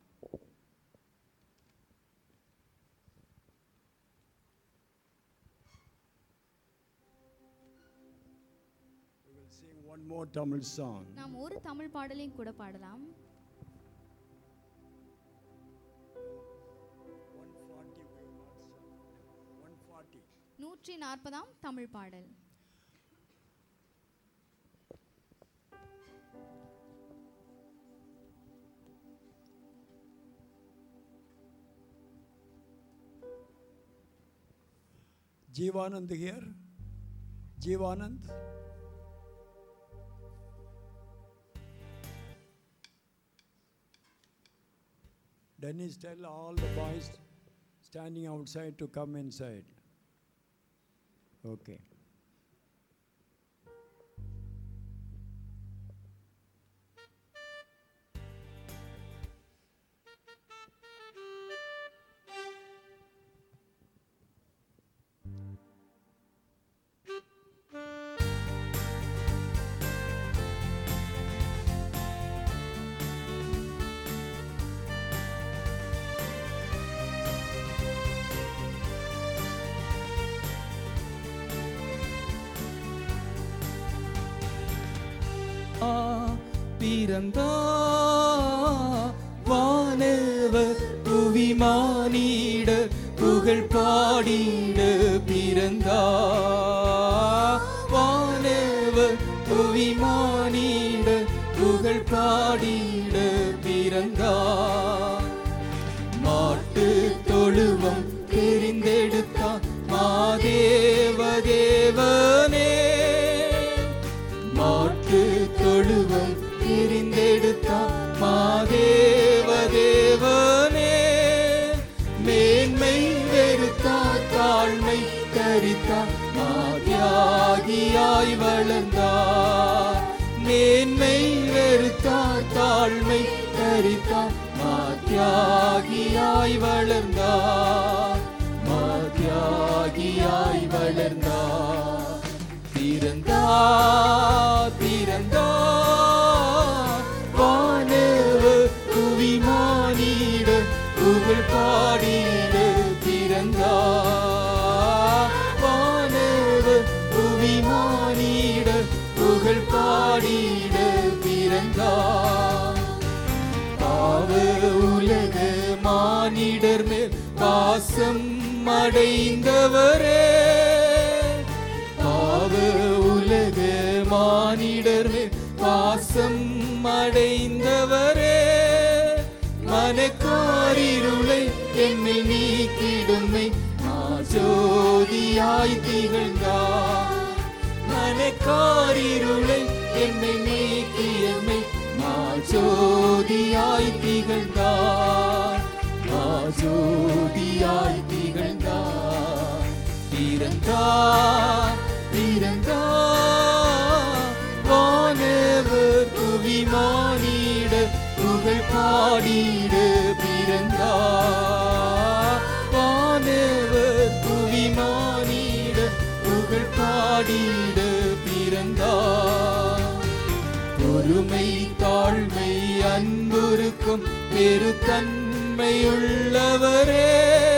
We will sing one more Tamil song. நாம் ஒரு தமிழ் பாடலையும் கூட பாடலாம் 140 we will not sing. 140. நூற்றி நாற்பதாம் தமிழ் பாடல் Jeevanand here? Jeevanand? Dennis, tell all the boys standing outside to come inside. Okay. பிறந்தா வானவர் புவிமானிட புகழ் பாடிட பிறந்தா வானவர் புவிமானிட புகழ் பாடிட பிறந்தா மாட்டு தொழுவம் தெரிந்தெடுத்தான் மாதேவ தேவனே மாட்டு தொழுவம் தெரிந்தெடுத்தான் மாதேவ தேவனே மே தியாகியாய் வளர்ந்தார் மேன்மை வெறுத்தார் தாழ்மை தரித்தார் மாத்தியாகியாய் வளர்ந்தார் மாத்தியாகியாய் வளர்ந்தார் பிறந்தா பிறந்தா வானவ குவிமானிட புகழ் பாடிட பிறந்தா வானவ குவிமானிட புகழ் பாடிட பிறந்தா பாவ உலக மானிடர் மேல் பாசம் அடைந்தவரே பாவ உலக மானிடர் மேல் பாசம் அடைந்தவரே மனக்காரிருளை என்னில் நீக்கிடுமை ஜோதியாய் திகழ்ந்தார் மனக்காரிருளை என்னை நீக்கியமை ஜோதியாய் திகழ்ந்தார் ஜோதியாய் திகழ்ந்தார் பிறந்தார் பிறந்தார் வானவர் குவிமானிட புகழ் பாடிட பிறந்தார் வானவர் குவிமானிட புகழ் பாடிட பிறந்தார் பொறுமை தாழ்மை அன்புருக்கும் பெருத்தன்மையுள்ளவரே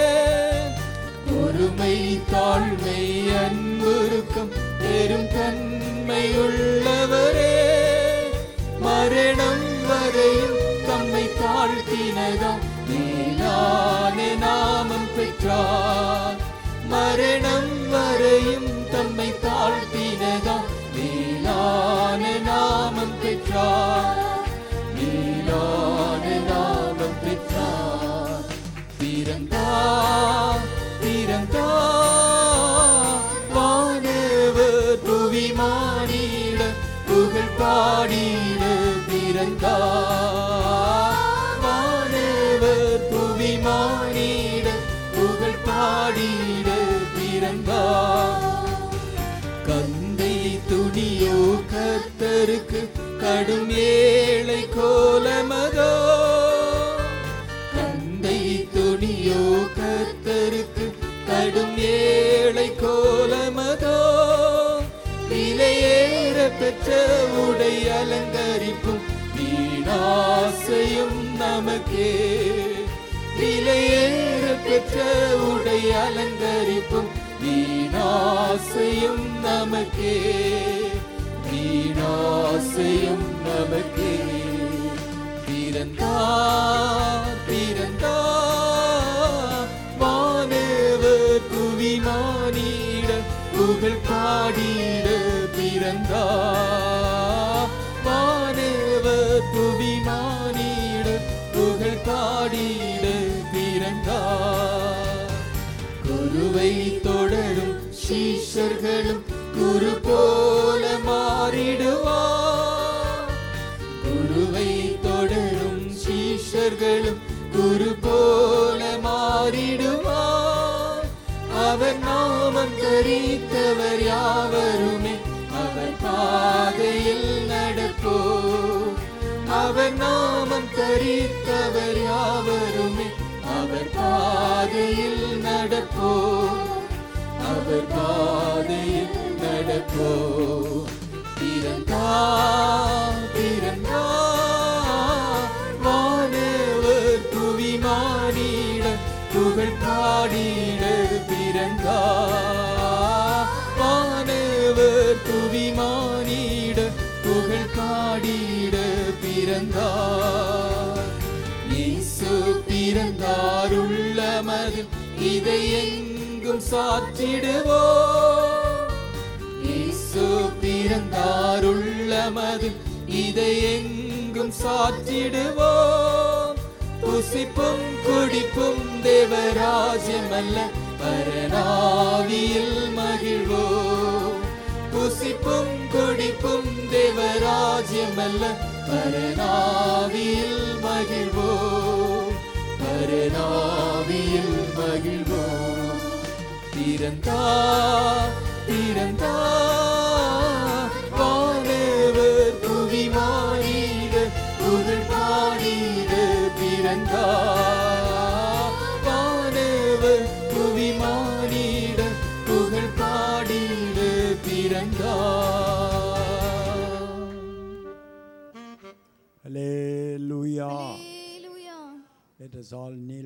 பொறுமை தாழ்மை அன்புருக்கும் பெரும் தன்மையுள்ளவரே மரணம் வரையும் தம்மை தாழ்த்தினதாம் மேலான நாமம் பெற்றார் மரணம் வரையும் தம்மை தாழ்த்தினதாம் மேலான நாமம் பெற்றார் மேலான நாமம் பெற்றார் பிறந்தார் பிறந்தார் வானவர் புவிமானிட புகழ் பாடிட பிறந்தார் வானவர் புவிமானிட புகழ் பாடிட பிறந்தார் கந்தை துணியோ கர்த்தருக்கு கடும் ஏழை கோலமதோ கந்தை துணியோ கர்த்தருக்கு கடும் ஏழை கோலமதோ விலையேற பெற்ற உடை அலங்கரிப்பும் வீணாசையும் நமக்கே விலையேற பெற்ற உடை அலங்கரிப்பும் வீணாசையும் நமக்கே வீணாசையும் நமக்கே பிறந்தா பிறந்தா வானவர் குவிமானிட புகழ் பாடிட பிறந்தா வானவர் குவிமானிட புகழ் பாடிட பிறந்தா குருவை தொடரும் சீஷர்களும் குரு போல மாறிடுவார் குருவை தொடரும் சீஷர்களும் குரு போல மாறிடுவார் அவர் நாமம் தரித்தவர் யாவருமே அவர் பாதையில் நடப்போ அவர் நாமம் தரித்தவர் யாவருமே அவர் பாதையில் நடப்போ அவர் பாதையில் நடப்போ பிறந்தா பிறந்தா வானவர் குவிமானிட புகழ் பாடிட பிறந்தா வானவர் குவிமானிட புகழ் பாடிட பிறந்தா இயேசு பிறந்தார் உள்ளமது இதை எங்கும் சாற்றிடுவோ இயேசு பிறந்தார் உள்ளமது இதை எங்கும் சாற்றிடுவோம் புசிப்பும் குடிப்பும் தேவராஜ்யம் அல்ல பரநாவியில் மகிழ்வோம் புசிப்பும் குடிப்பும் தேவராஜ்யம் அல்ல பரநாவியில் மகிழ்வோம் பரநாவியில் மகிழ்வோம் பிறந்தா பிறந்தா Hallelujah. Hallelujah. Let us all kneel